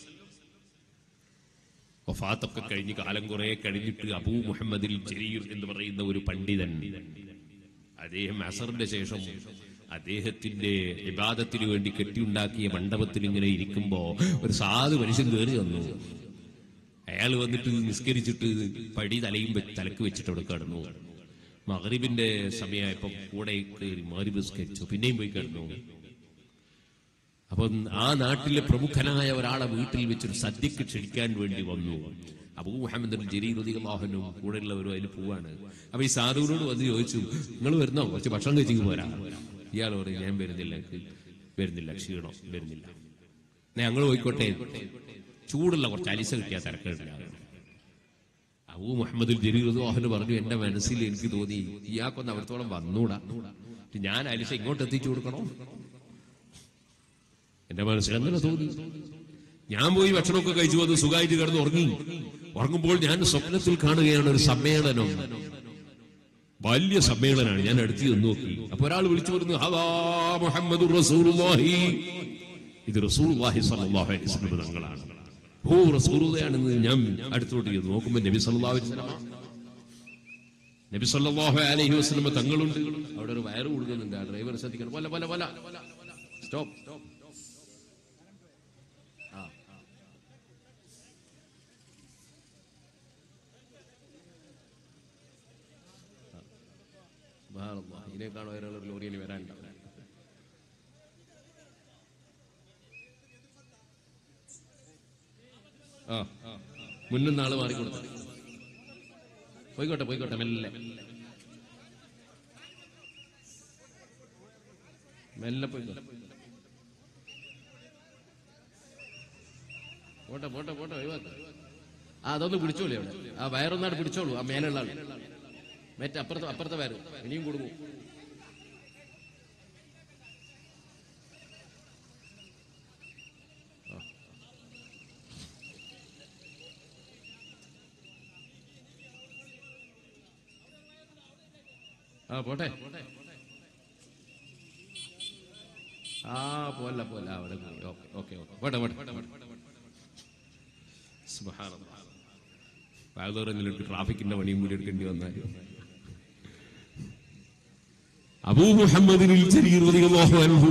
വഫാത്തൊക്കെ കഴിഞ്ഞ് കാലം കുറെ കഴിഞ്ഞിട്ട് അബൂ മുഹമ്മദിൽ ജരീർ എന്ന് പറയുന്ന ഒരു പണ്ഡിതൻ അദ്ദേഹം അസറിന്റെ ശേഷം അദ്ദേഹത്തിന്റെ വിവാദത്തിന് വേണ്ടി കെട്ടിയുണ്ടാക്കിയ മണ്ഡപത്തിൽ ഇങ്ങനെ ഇരിക്കുമ്പോ ഒരു സാധു മനുഷ്യൻ കയറി വന്നു അയാൾ വന്നിട്ട് നിസ്കരിച്ചിട്ട് പടി തലയും വെ- തലക്ക് വെച്ചിട്ട് അവിടെ കിടന്നു മഹറിബിന്റെ സമയമായപ്പോ കൂടെ കയറി മഹരിബ് നിസ്കരിച്ചു പിന്നെയും പോയി കിടന്നു അപ്പം ആ നാട്ടിലെ പ്രമുഖനായ ഒരാളെ വീട്ടിൽ വെച്ചൊരു സദ്യക്ക് ക്ഷണിക്കാൻ വേണ്ടി വന്നു അബൂ മുഹമ്മദ് ജരീറുദിഹനും കൂടെയുള്ളവരും അതിൽ പോവാണ് അപ്പൊ ഈ സാധുവിനോട് വന്ന് ചോദിച്ചു നിങ്ങൾ വരുന്നോ കുറച്ച് ഭക്ഷണം കഴിച്ചു പോരാ ഇയാൾ പറയും ഞാൻ വരുന്നില്ല എനിക്ക് വരുന്നില്ല ക്ഷീണം വരുന്നില്ല ഞങ്ങൾ പോയിക്കോട്ടെ ചൂടുള്ള കുറച്ച് അലിസ കിട്ടിയാ തിരക്കില്ല അബൂ മുഹമ്മദ് ജരീറുദ്ദോഹന് പറഞ്ഞു എന്റെ മനസ്സിൽ എനിക്ക് തോന്നി ഇയാൾക്കൊന്ന് അവിടത്തോളം വന്നൂടാ ഞാൻ അലിസ ഇങ്ങോട്ട് എത്തിച്ചു കൊടുക്കണോ എന്റെ മനസ്സിൽ അങ്ങനെ തോന്നി ഞാൻ പോയി ഭക്ഷണമൊക്കെ കഴിച്ചു വന്ന് സുഖമായിട്ട് കിടന്ന് ഉറങ്ങി ഉറങ്ങുമ്പോൾ ഞാൻ സ്വപ്നത്തിൽ കാണുകയാണ് ഒരു സമ്മേളനം വലിയ സമ്മേളനമാണ് ഞാൻ അടുത്ത് ചെന്ന് നോക്കി അപ്പൊ ഒരാൾ വിളിച്ചു പറഞ്ഞു ഹദാ മുഹമ്മദ് റസൂലുള്ളാഹി ഇത് റസൂലുള്ളാഹി സ്വല്ലല്ലാഹു അലൈഹി വസല്ലം തങ്ങളാണ് ഓ റസൂലുള്ളയാണെന്ന് ഞാൻ അടുത്തോട്ട് ചെന്ന് നോക്കുമ്പോൾ നബി സല്ലല്ലാഹു അലൈഹി വസല്ലം നബി സല്ലല്ലാഹു അലൈഹി വസല്ലം തങ്ങളുണ്ട് അവിടെ ഒരു വയറ് കൊടുക്കുന്നുണ്ട് ആ ഡ്രൈവർ ശ്രദ്ധിക്കണം വല വല വല സ്റ്റോപ്പ് സുബ്ഹാനല്ലാഹ്. ഇതിനേക്കാൾ ഒരാൾ ഒരു ലോറിയിൽ വരാനുണ്ടാവില്ല ആ മുന്നും നാള് മാറിക്കൊടുത്ത പോയിക്കോട്ടെ പോയിക്കോട്ടെ മെല്ലെ മെല്ലെ പോയിക്കോട്ടെ പോട്ടെ പോട്ടെ പോട്ടെ ഒഴിവാക്ക ആ അതൊന്ന് പിടിച്ചോളൂ അവിടെ ആ വയറൊന്നാട് പിടിച്ചോളൂ ആ മേലുള്ള ആള് മറ്റേ അപ്പുറത്തെ അപ്പുറത്തെ വയറ് ഇനിയും കൊടുക്കും ആ പോട്ടെ ആ പോല്ല പോല്ല അവിടെ പോയി ഓക്കെ ഓക്കെ ഓക്കെ പോട്ടെ പോട്ടെ ബാഗോറെന്നിലേക്ക് ട്രാഫിക്കിന്റെ പണിയും കൂടി എടുക്കേണ്ടി വന്നാലും അബൂ മുഹമ്മദിനിൽ ജരീർ റളിയല്ലാഹു അൻഹു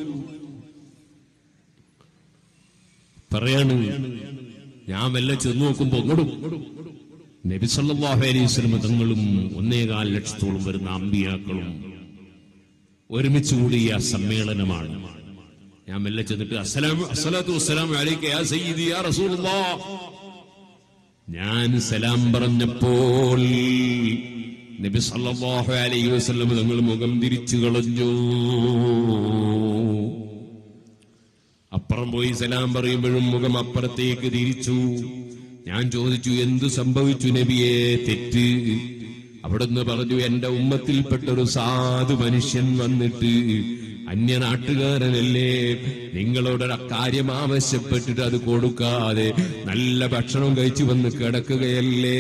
പറയാണ് ഞാൻ മെല്ലെ ചെന്ന് നോക്കുമ്പോ ഒങ്ങടും നബി സല്ലല്ലാഹു അലൈഹി വസല്ലം തങ്ങളും ഒന്നേകാൽ ലക്ഷത്തോളം വരുന്ന അമ്പിയാക്കളും ഒരുമിച്ച് കൂടിയ സമ്മേളനമാണ് ഞാൻ മെല്ലെ ചെന്നിട്ട് അസ്സലാമു അസ്സലാത്തു വസ്സലാമു അലൈക യാ സയ്യിദി യാ റസൂലുള്ളാഹ് ഞാൻ സലാം പറഞ്ഞപ്പോൾ നബി സല്ലല്ലാഹു അലൈഹി വസല്ലം തങ്ങൾ മുഖം തിരിച്ചു കളഞ്ഞു അപ്പുറം പോയി സലാം പറയുമ്പോഴും മുഖം അപ്പുറത്തേക്ക് തിരിച്ചു ഞാൻ ചോദിച്ചു എന്തു സംഭവിച്ചു നബിയെ തെറ്റ് അവിടുന്ന് പറഞ്ഞു എന്റെ ഉമ്മത്തിൽപ്പെട്ടൊരു സാധു മനുഷ്യൻ വന്നിട്ട് അന്യനാട്ടുകാരനല്ലേ നിങ്ങളോടൊരു കാര്യം ആവശ്യപ്പെട്ടിട്ട് അത് കൊടുക്കാതെ നല്ല ഭക്ഷണം കഴിച്ചു വന്ന് കിടക്കുകയല്ലേ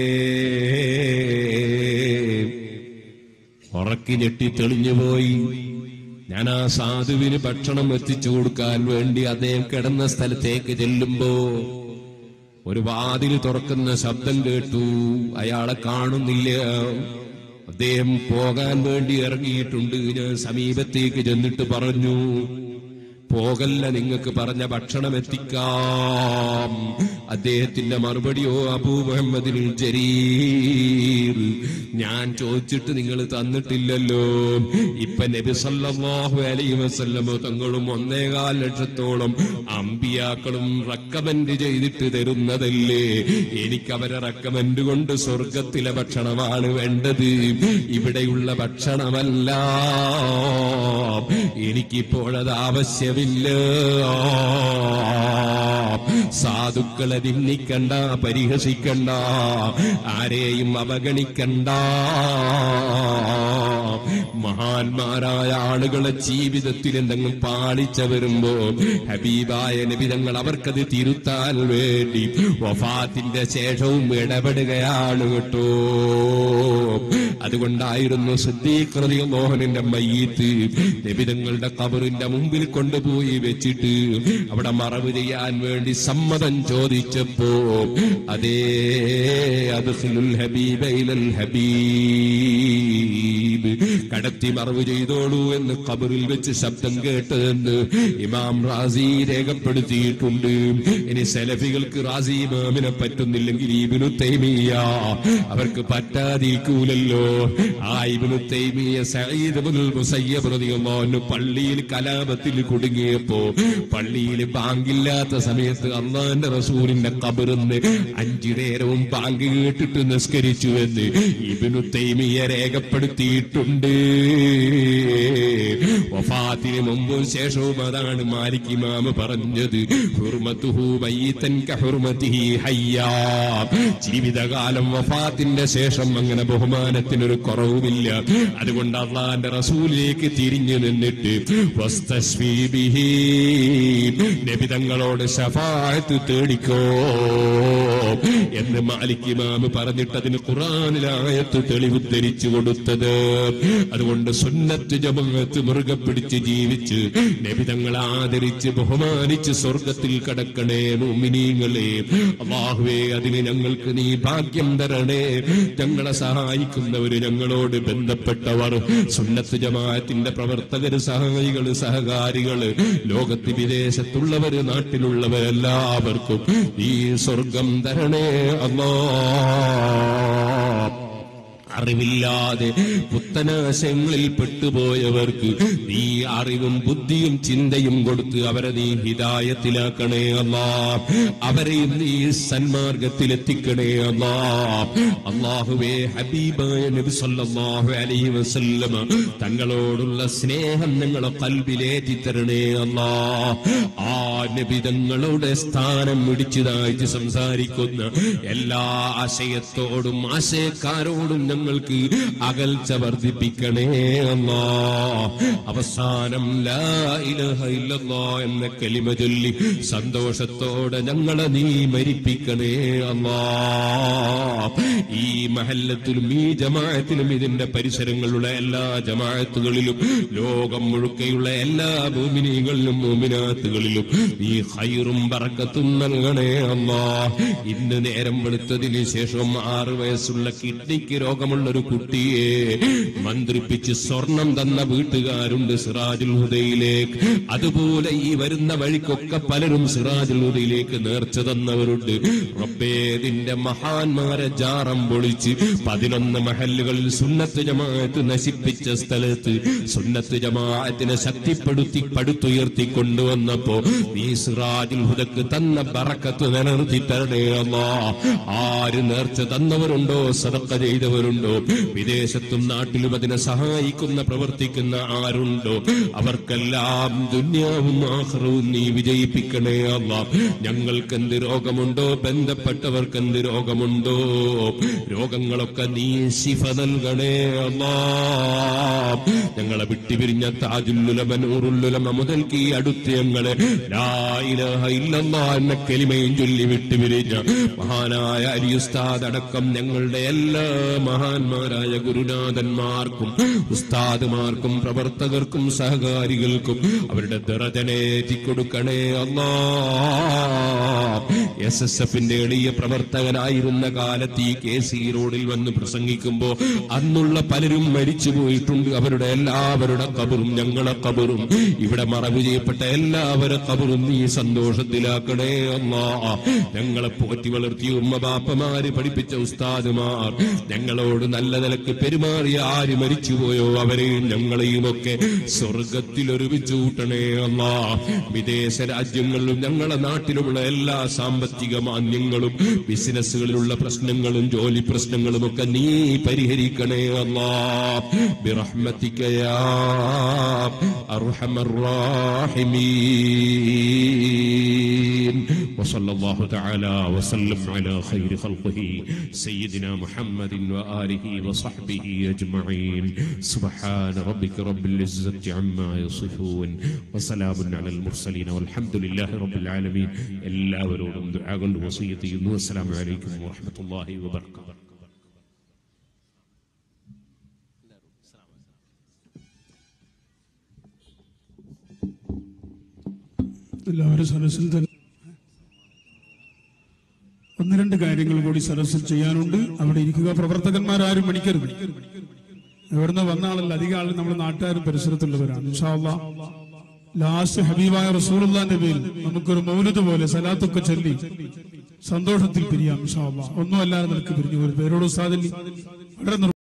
ഉറക്കി ഞെട്ടി തെളിഞ്ഞുപോയി ഞാൻ ആ സാധുവിന് ഭക്ഷണം എത്തിച്ചു കൊടുക്കാൻ വേണ്ടി അദ്ദേഹം കിടന്ന സ്ഥലത്തേക്ക് ചെല്ലുമ്പോ ഒരു വാതിൽ തുറക്കുന്ന ശബ്ദം കേട്ടു അയാളെ കാണുന്നില്ല അദ്ദേഹം പോകാൻ വേണ്ടി ഇറങ്ങിയിട്ടുണ്ട് ഞാൻ സമീപത്തേക്ക് ചെന്നിട്ട് പറഞ്ഞു പോകല്ല നിങ്ങൾക്ക് പറഞ്ഞ ഭക്ഷണം എത്തിക്കാം അദ്ദേഹത്തിന്റെ മറുപടിയോ അബൂ മുഹമ്മദിൽ ജരീർ ഞാൻ ചോദിച്ചിട്ട് നിങ്ങൾ തന്നിട്ടില്ലല്ലോ ഇപ്പൊ നബി സല്ലല്ലാഹു അലൈഹി വസല്ലമ തങ്ങളും ഒന്നേകാൽ ലക്ഷത്തോളം അമ്പിയാക്കളും റെക്കമെൻഡ് ചെയ്തിട്ട് തരുന്നതല്ലേ എനിക്ക് അവരെ റെക്കമെൻഡ് കൊണ്ട് സ്വർഗത്തിലെ ഭക്ഷണമാണ് വേണ്ടത് ഇവിടെയുള്ള ഭക്ഷണമല്ല എനിക്കിപ്പോഴത് ആവശ്യമില്ല സാധുക്കളെ നിന്ദിക്കണ്ട പരിഹസിക്കണ്ട ആരെയും അവഗണിക്കണ്ട മഹാന്മാരായ ആളുകളെ ജീവിതത്തിൽ എന്തെങ്കിലും പാളിച്ച വരുമ്പോ ഹബീബായ നബിതങ്ങൾ അവർക്കത് തിരുത്താൻ വേണ്ടി വഫാത്തിന്റെ ശേഷവും ഇടപെടുകയാണ് കേട്ടോ അതുകൊണ്ടായിരുന്നു സിദ്ദീഖ് മോഹനന്റെ മയ്യത്ത് നബിതങ്ങളുടെ കബറിന്റെ മുമ്പിൽ കൊണ്ടുപോയി വെച്ചിട്ട് അവിടെ മറവ് ചെയ്യാൻ വേണ്ടി സമ്മതം ചോദിച്ചപ്പോ അതേ അദ്ഖിലുൽ ഹബീബ ഇലൽ ഹബീബ് കടത്തി മറവ് ചെയ്തോളൂ എന്ന് കബറിൽ വെച്ച് ശബ്ദം കേട്ടതെന്ന് ഇമാം റാസി രേഖപ്പെടുത്തിയിട്ടുണ്ട് ഇനി സെലഫികൾക്ക് റാസി ഇമാമിനെ പറ്റുന്നില്ലെങ്കിൽ ഇബിനു തൈമിയ അവർക്ക് പറ്റാതിരിക്കൂലല്ലോ ആ ഇബിനു തൈമിയ സഈദ് ഇബ്നുൽ മുസയ്യബ് റളിയല്ലാഹു അൻഹു പള്ളിയിൽ കലാപത്തിൽ കുടുങ്ങിയപ്പോ പള്ളിയിൽ ബാങ്കില്ലാത്ത സമയത്ത് അള്ളാന്റെ റസൂലിന്റെ കബറിന്ന് അഞ്ചു നേരവും ബാങ്ക് കേട്ടിട്ട് നിസ്കരിച്ചു എന്ന് ഇബിനു തൈമിയ രേഖപ്പെടുത്തിയിട്ടുണ്ട് വഫാത്തിന് മുമ്പും ശേഷവും അതാണ് മാലിക് ഇമാമ് പറഞ്ഞത് ഹുർമത്തുഹു മയ്യിത്തൻ കഹുർമതിഹി ഹയ്യാ ജീവിതകാലം വഫാത്തിന്റെ ശേഷം അങ്ങനെ ബഹുമാനത്തിനൊരു കുറവുമില്ല അതുകൊണ്ട് അള്ളാന്റെ റസൂലിലേക്ക് തിരിഞ്ഞു നിന്നിട്ട് വസ്തശ്വീ ബിഹി നബിതങ്ങളോട് ശഫായത്ത് തേടിക്കോ എന്ന് മാലിക് ഇമാമ് പറഞ്ഞിട്ട് അതിന് ഖുറാനിലായത്ത് തെളിവുദ്ധരിച്ചു കൊടുത്തത് അതുകൊണ്ട് സുന്നത്ത് ജമങ്ങത്ത് മുറുകെ പിടിച്ച് ജീവിച്ച് നബിതങ്ങൾ ആദരിച്ച് ബഹുമാനിച്ച് സ്വർഗത്തിൽ കടക്കണേ മുമിനീങ്ങളെ അള്ളാഹുവേ അതിന് ഞങ്ങൾക്ക് നീ ഭാഗ്യം തരണേ ഞങ്ങളെ സഹായിക്കുന്നവര് ഞങ്ങളോട് ബന്ധപ്പെട്ടവർ സുന്നത്ത് ജമാഅത്തിന്റെ പ്രവർത്തകര് സഹായികള് സഹകാരികള് ലോകത്ത് വിദേശത്തുള്ളവര് നാട്ടിലുള്ളവരെല്ലാവർക്കും ഈ സ്വർഗം തരണേ അല്ലാ അറിവില്ലാതെ പുത്തനാശയങ്ങളിൽ പെട്ടുപോയവർക്ക് നീ അറിവും ബുദ്ധിയും ചിന്തയും കൊടുത്ത് അവരെ നീ ഹിതായത്തിലാക്കണേ അല്ലാ അവരെയും നീ സന്മാർഗത്തിലെത്തിക്കണേ അല്ലാ അള്ളാഹുവേ ഹബീബായ നബി സല്ലല്ലാഹു അലൈഹി വസല്ലമ തങ്ങളോടുള്ള സ്നേഹം ഞങ്ങളെ കൽബിലേറ്റി തരണേ അല്ലാ ആ നബി തങ്ങളുടെ സ്ഥാനം ഇടിച്ചതായിട്ട് സംസാരിക്കുന്ന എല്ലാ ആശയത്തോടും ആശയക്കാരോടും ഞങ്ങൾക്ക് അകൽച്ച വർദ്ധിപ്പിക്കണേ അല്ലാ അവസാനം ലാ ഇലാഹ ഇല്ലല്ലാ എന്ന കലിമ ചൊല്ലി സന്തോഷത്തോടെ ഞങ്ങളെ നീ മരിപ്പിക്കണേ അല്ലാ ഈ മഹല്ലത്തിലും ഈ ജമാഅത്തിലും ഇതിന്റെ പരിസരങ്ങളിലുള്ള എല്ലാ ജമാഅത്തുകളിലും ലോകം മുഴുക്കെയുള്ള എല്ലാ ഭൂമിനികളിലും ഭൂമിനാത്തുകളിലും നീ ഹൈറും പറക്കത്തും നൽകണേ അല്ലാ ഇന്ന് നേരം വെളുത്തതിന് ശേഷം ആറ് വയസ്സുള്ള കിഡ്നിക്ക് രോഗമുള്ള ഒരു കുട്ടിയെ മന്ത്രിപ്പിച്ച് സ്വർണം തന്ന വീട്ടുകാരുണ്ട് സിറാജുൽ ഹുദയിലേക്ക് അതുപോലെ ഈ വരുന്ന വഴിക്കൊക്കെ പലരും സിറാജുൽ ഹുദയിലേക്ക് നേർച്ച തന്നവരുണ്ട് റബ്ബേ നിന്റെ മഹാന്മാരെ ജാറം പൊളിച്ച് പതിനൊന്ന് മഹല്ലുകളിൽ സുന്നത്ത് ജമാഅത്ത് നശിപ്പിച്ച സ്ഥലത്ത് സുന്നത്ത് ജമാഅത്തിനെ ശക്തിപ്പെടുത്തി പടുത്തുയർത്തി കൊണ്ടുവന്നപ്പോ നീ സിറാജുൽ ഹുദക്ക് തന്ന ബറക്കത്ത് നിലനിർത്തി തരണേ അല്ലാ ആര് നേർച്ച തന്നവരുണ്ടോ സദക്ക ചെയ്തവരുണ്ടോ വിദേശത്തും നാട്ടിലും അതിനെ സഹായിക്കുന്ന പ്രവർത്തിക്കുന്ന ആരുണ്ടോ അവർക്കെല്ലാം ദുന്യാവും ആഹ്റവും നീ വിജയിപ്പിക്കണേ അല്ല ഞങ്ങൾക്ക് എന്ത് രോഗമുണ്ടോ ബന്ധപ്പെട്ടവർക്ക് എന്ത് രോഗമുണ്ടോ രോഗങ്ങളൊക്കെ നീ ശിഫ നൽകണേ അല്ലാ ഞങ്ങളെ വിട്ടുപിരിഞ്ഞ താജുല്ലുലമ നൂറുല്ലുലമ മുതൽക്ക് ഈ അടുത്ത് ഞങ്ങളെ ലാ ഇലാഹ ഇല്ലല്ലാ എന്ന കെലിമയും ചൊല്ലി വിട്ടുപിരിഞ്ഞ മഹാനായ അരിയുസ്താദ് അടക്കം ഞങ്ങളുടെ എല്ലാ മഹാന്മാരായ ഗുരുനാഥന്മാർക്കും ഉസ്താദുമാർക്കും പ്രവർത്തകർക്കും സഹകാരികൾക്കും അവരുടെ ദറജനേറ്റി കൊടുക്കണേ അല്ലാ എസ് എസ് എഫിന്റെ എളിയ പ്രവർത്തകനായിരുന്ന കാലത്ത് ഈ കെ സി റോഡിൽ വന്ന് പ്രസംഗിക്കുമ്പോ അന്നുള്ള പലരും മരിച്ചു പോയിട്ടുണ്ട് അവരുടെ എല്ലാവരുടെ കബറും ഞങ്ങളെ കബറും ഇവിടെ മറവ് ചെയ്യപ്പെട്ട എല്ലാവരുടെ കബറും നീ സന്തോഷത്തിലാക്കണേ അല്ലാ ഞങ്ങളെ പോറ്റി വളർത്തിയ ഉമ്മ ബാപ്പമാര് പഠിപ്പിച്ച ഉസ്താദുമാർ ഞങ്ങളോട് നല്ല നിലക്ക് പെരുമാറിയ ആര് മരിച്ചുപോയോ അവരെയും ഞങ്ങളെയും ഒക്കെ സ്വർഗത്തിൽ ഒരുമിച്ച് കൂട്ടണേ അല്ലാ വിദേശ രാജ്യങ്ങളിലും ഞങ്ങളെ നാട്ടിലുമുള്ള എല്ലാ സാമ്പത്തിക മാന്യങ്ങളും ബിസിനസ്സുകളിലുള്ള പ്രശ്നങ്ങളും ജോലി പ്രശ്നങ്ങളും ഒക്കെ നീ പരിഹരിക്കണേ അല്ലാ ബിറഹ്മതിക യാ അർഹമർ റാഹിമീൻ وصلى الله تعالى وسلم على خير خلقه سيدنا محمد وآله وصحبه أجمعين سبحان ربك رب العزة عما يصفون وسلام على المرسلين والحمد لله رب العالمين എല്ലാവരോടും ദുആ കൊണ്ട് വസിയത്ത് ചെയ്യുന്നു അസ്സലാമു അലൈക്കും വറഹ്മത്തുള്ളാഹി വബറകാതുഹു എല്ലാവരും സദസ്സിൽ തന്നെ ഒന്ന് രണ്ട് കാര്യങ്ങൾ കൂടി സദസ്സിൽ ചെയ്യാനുണ്ട് അവിടെ ഇരിക്കുക പ്രവർത്തകന്മാരാരും മണിക്കരുത് എവിടുന്ന് വന്ന ആളല്ല അധികം ആൾ നമ്മുടെ നാട്ടുകാരും പരിസരത്തുള്ളവരാണ് ഇൻഷാല്ലാ ലാസ്റ്റ് ഹബീബായ റസൂലുള്ളാന്റെ പേരിൽ നമുക്കൊരു മൗലത് പോലെ സലാത്തൊക്കെ ചൊല്ലി സന്തോഷത്തിൽ പിരിയാം ഇൻഷാല്ലാ ഒന്നും അല്ലാതെ നിനക്ക് പിരിഞ്ഞു ഒരു പേരോട് സാധനം വളരെ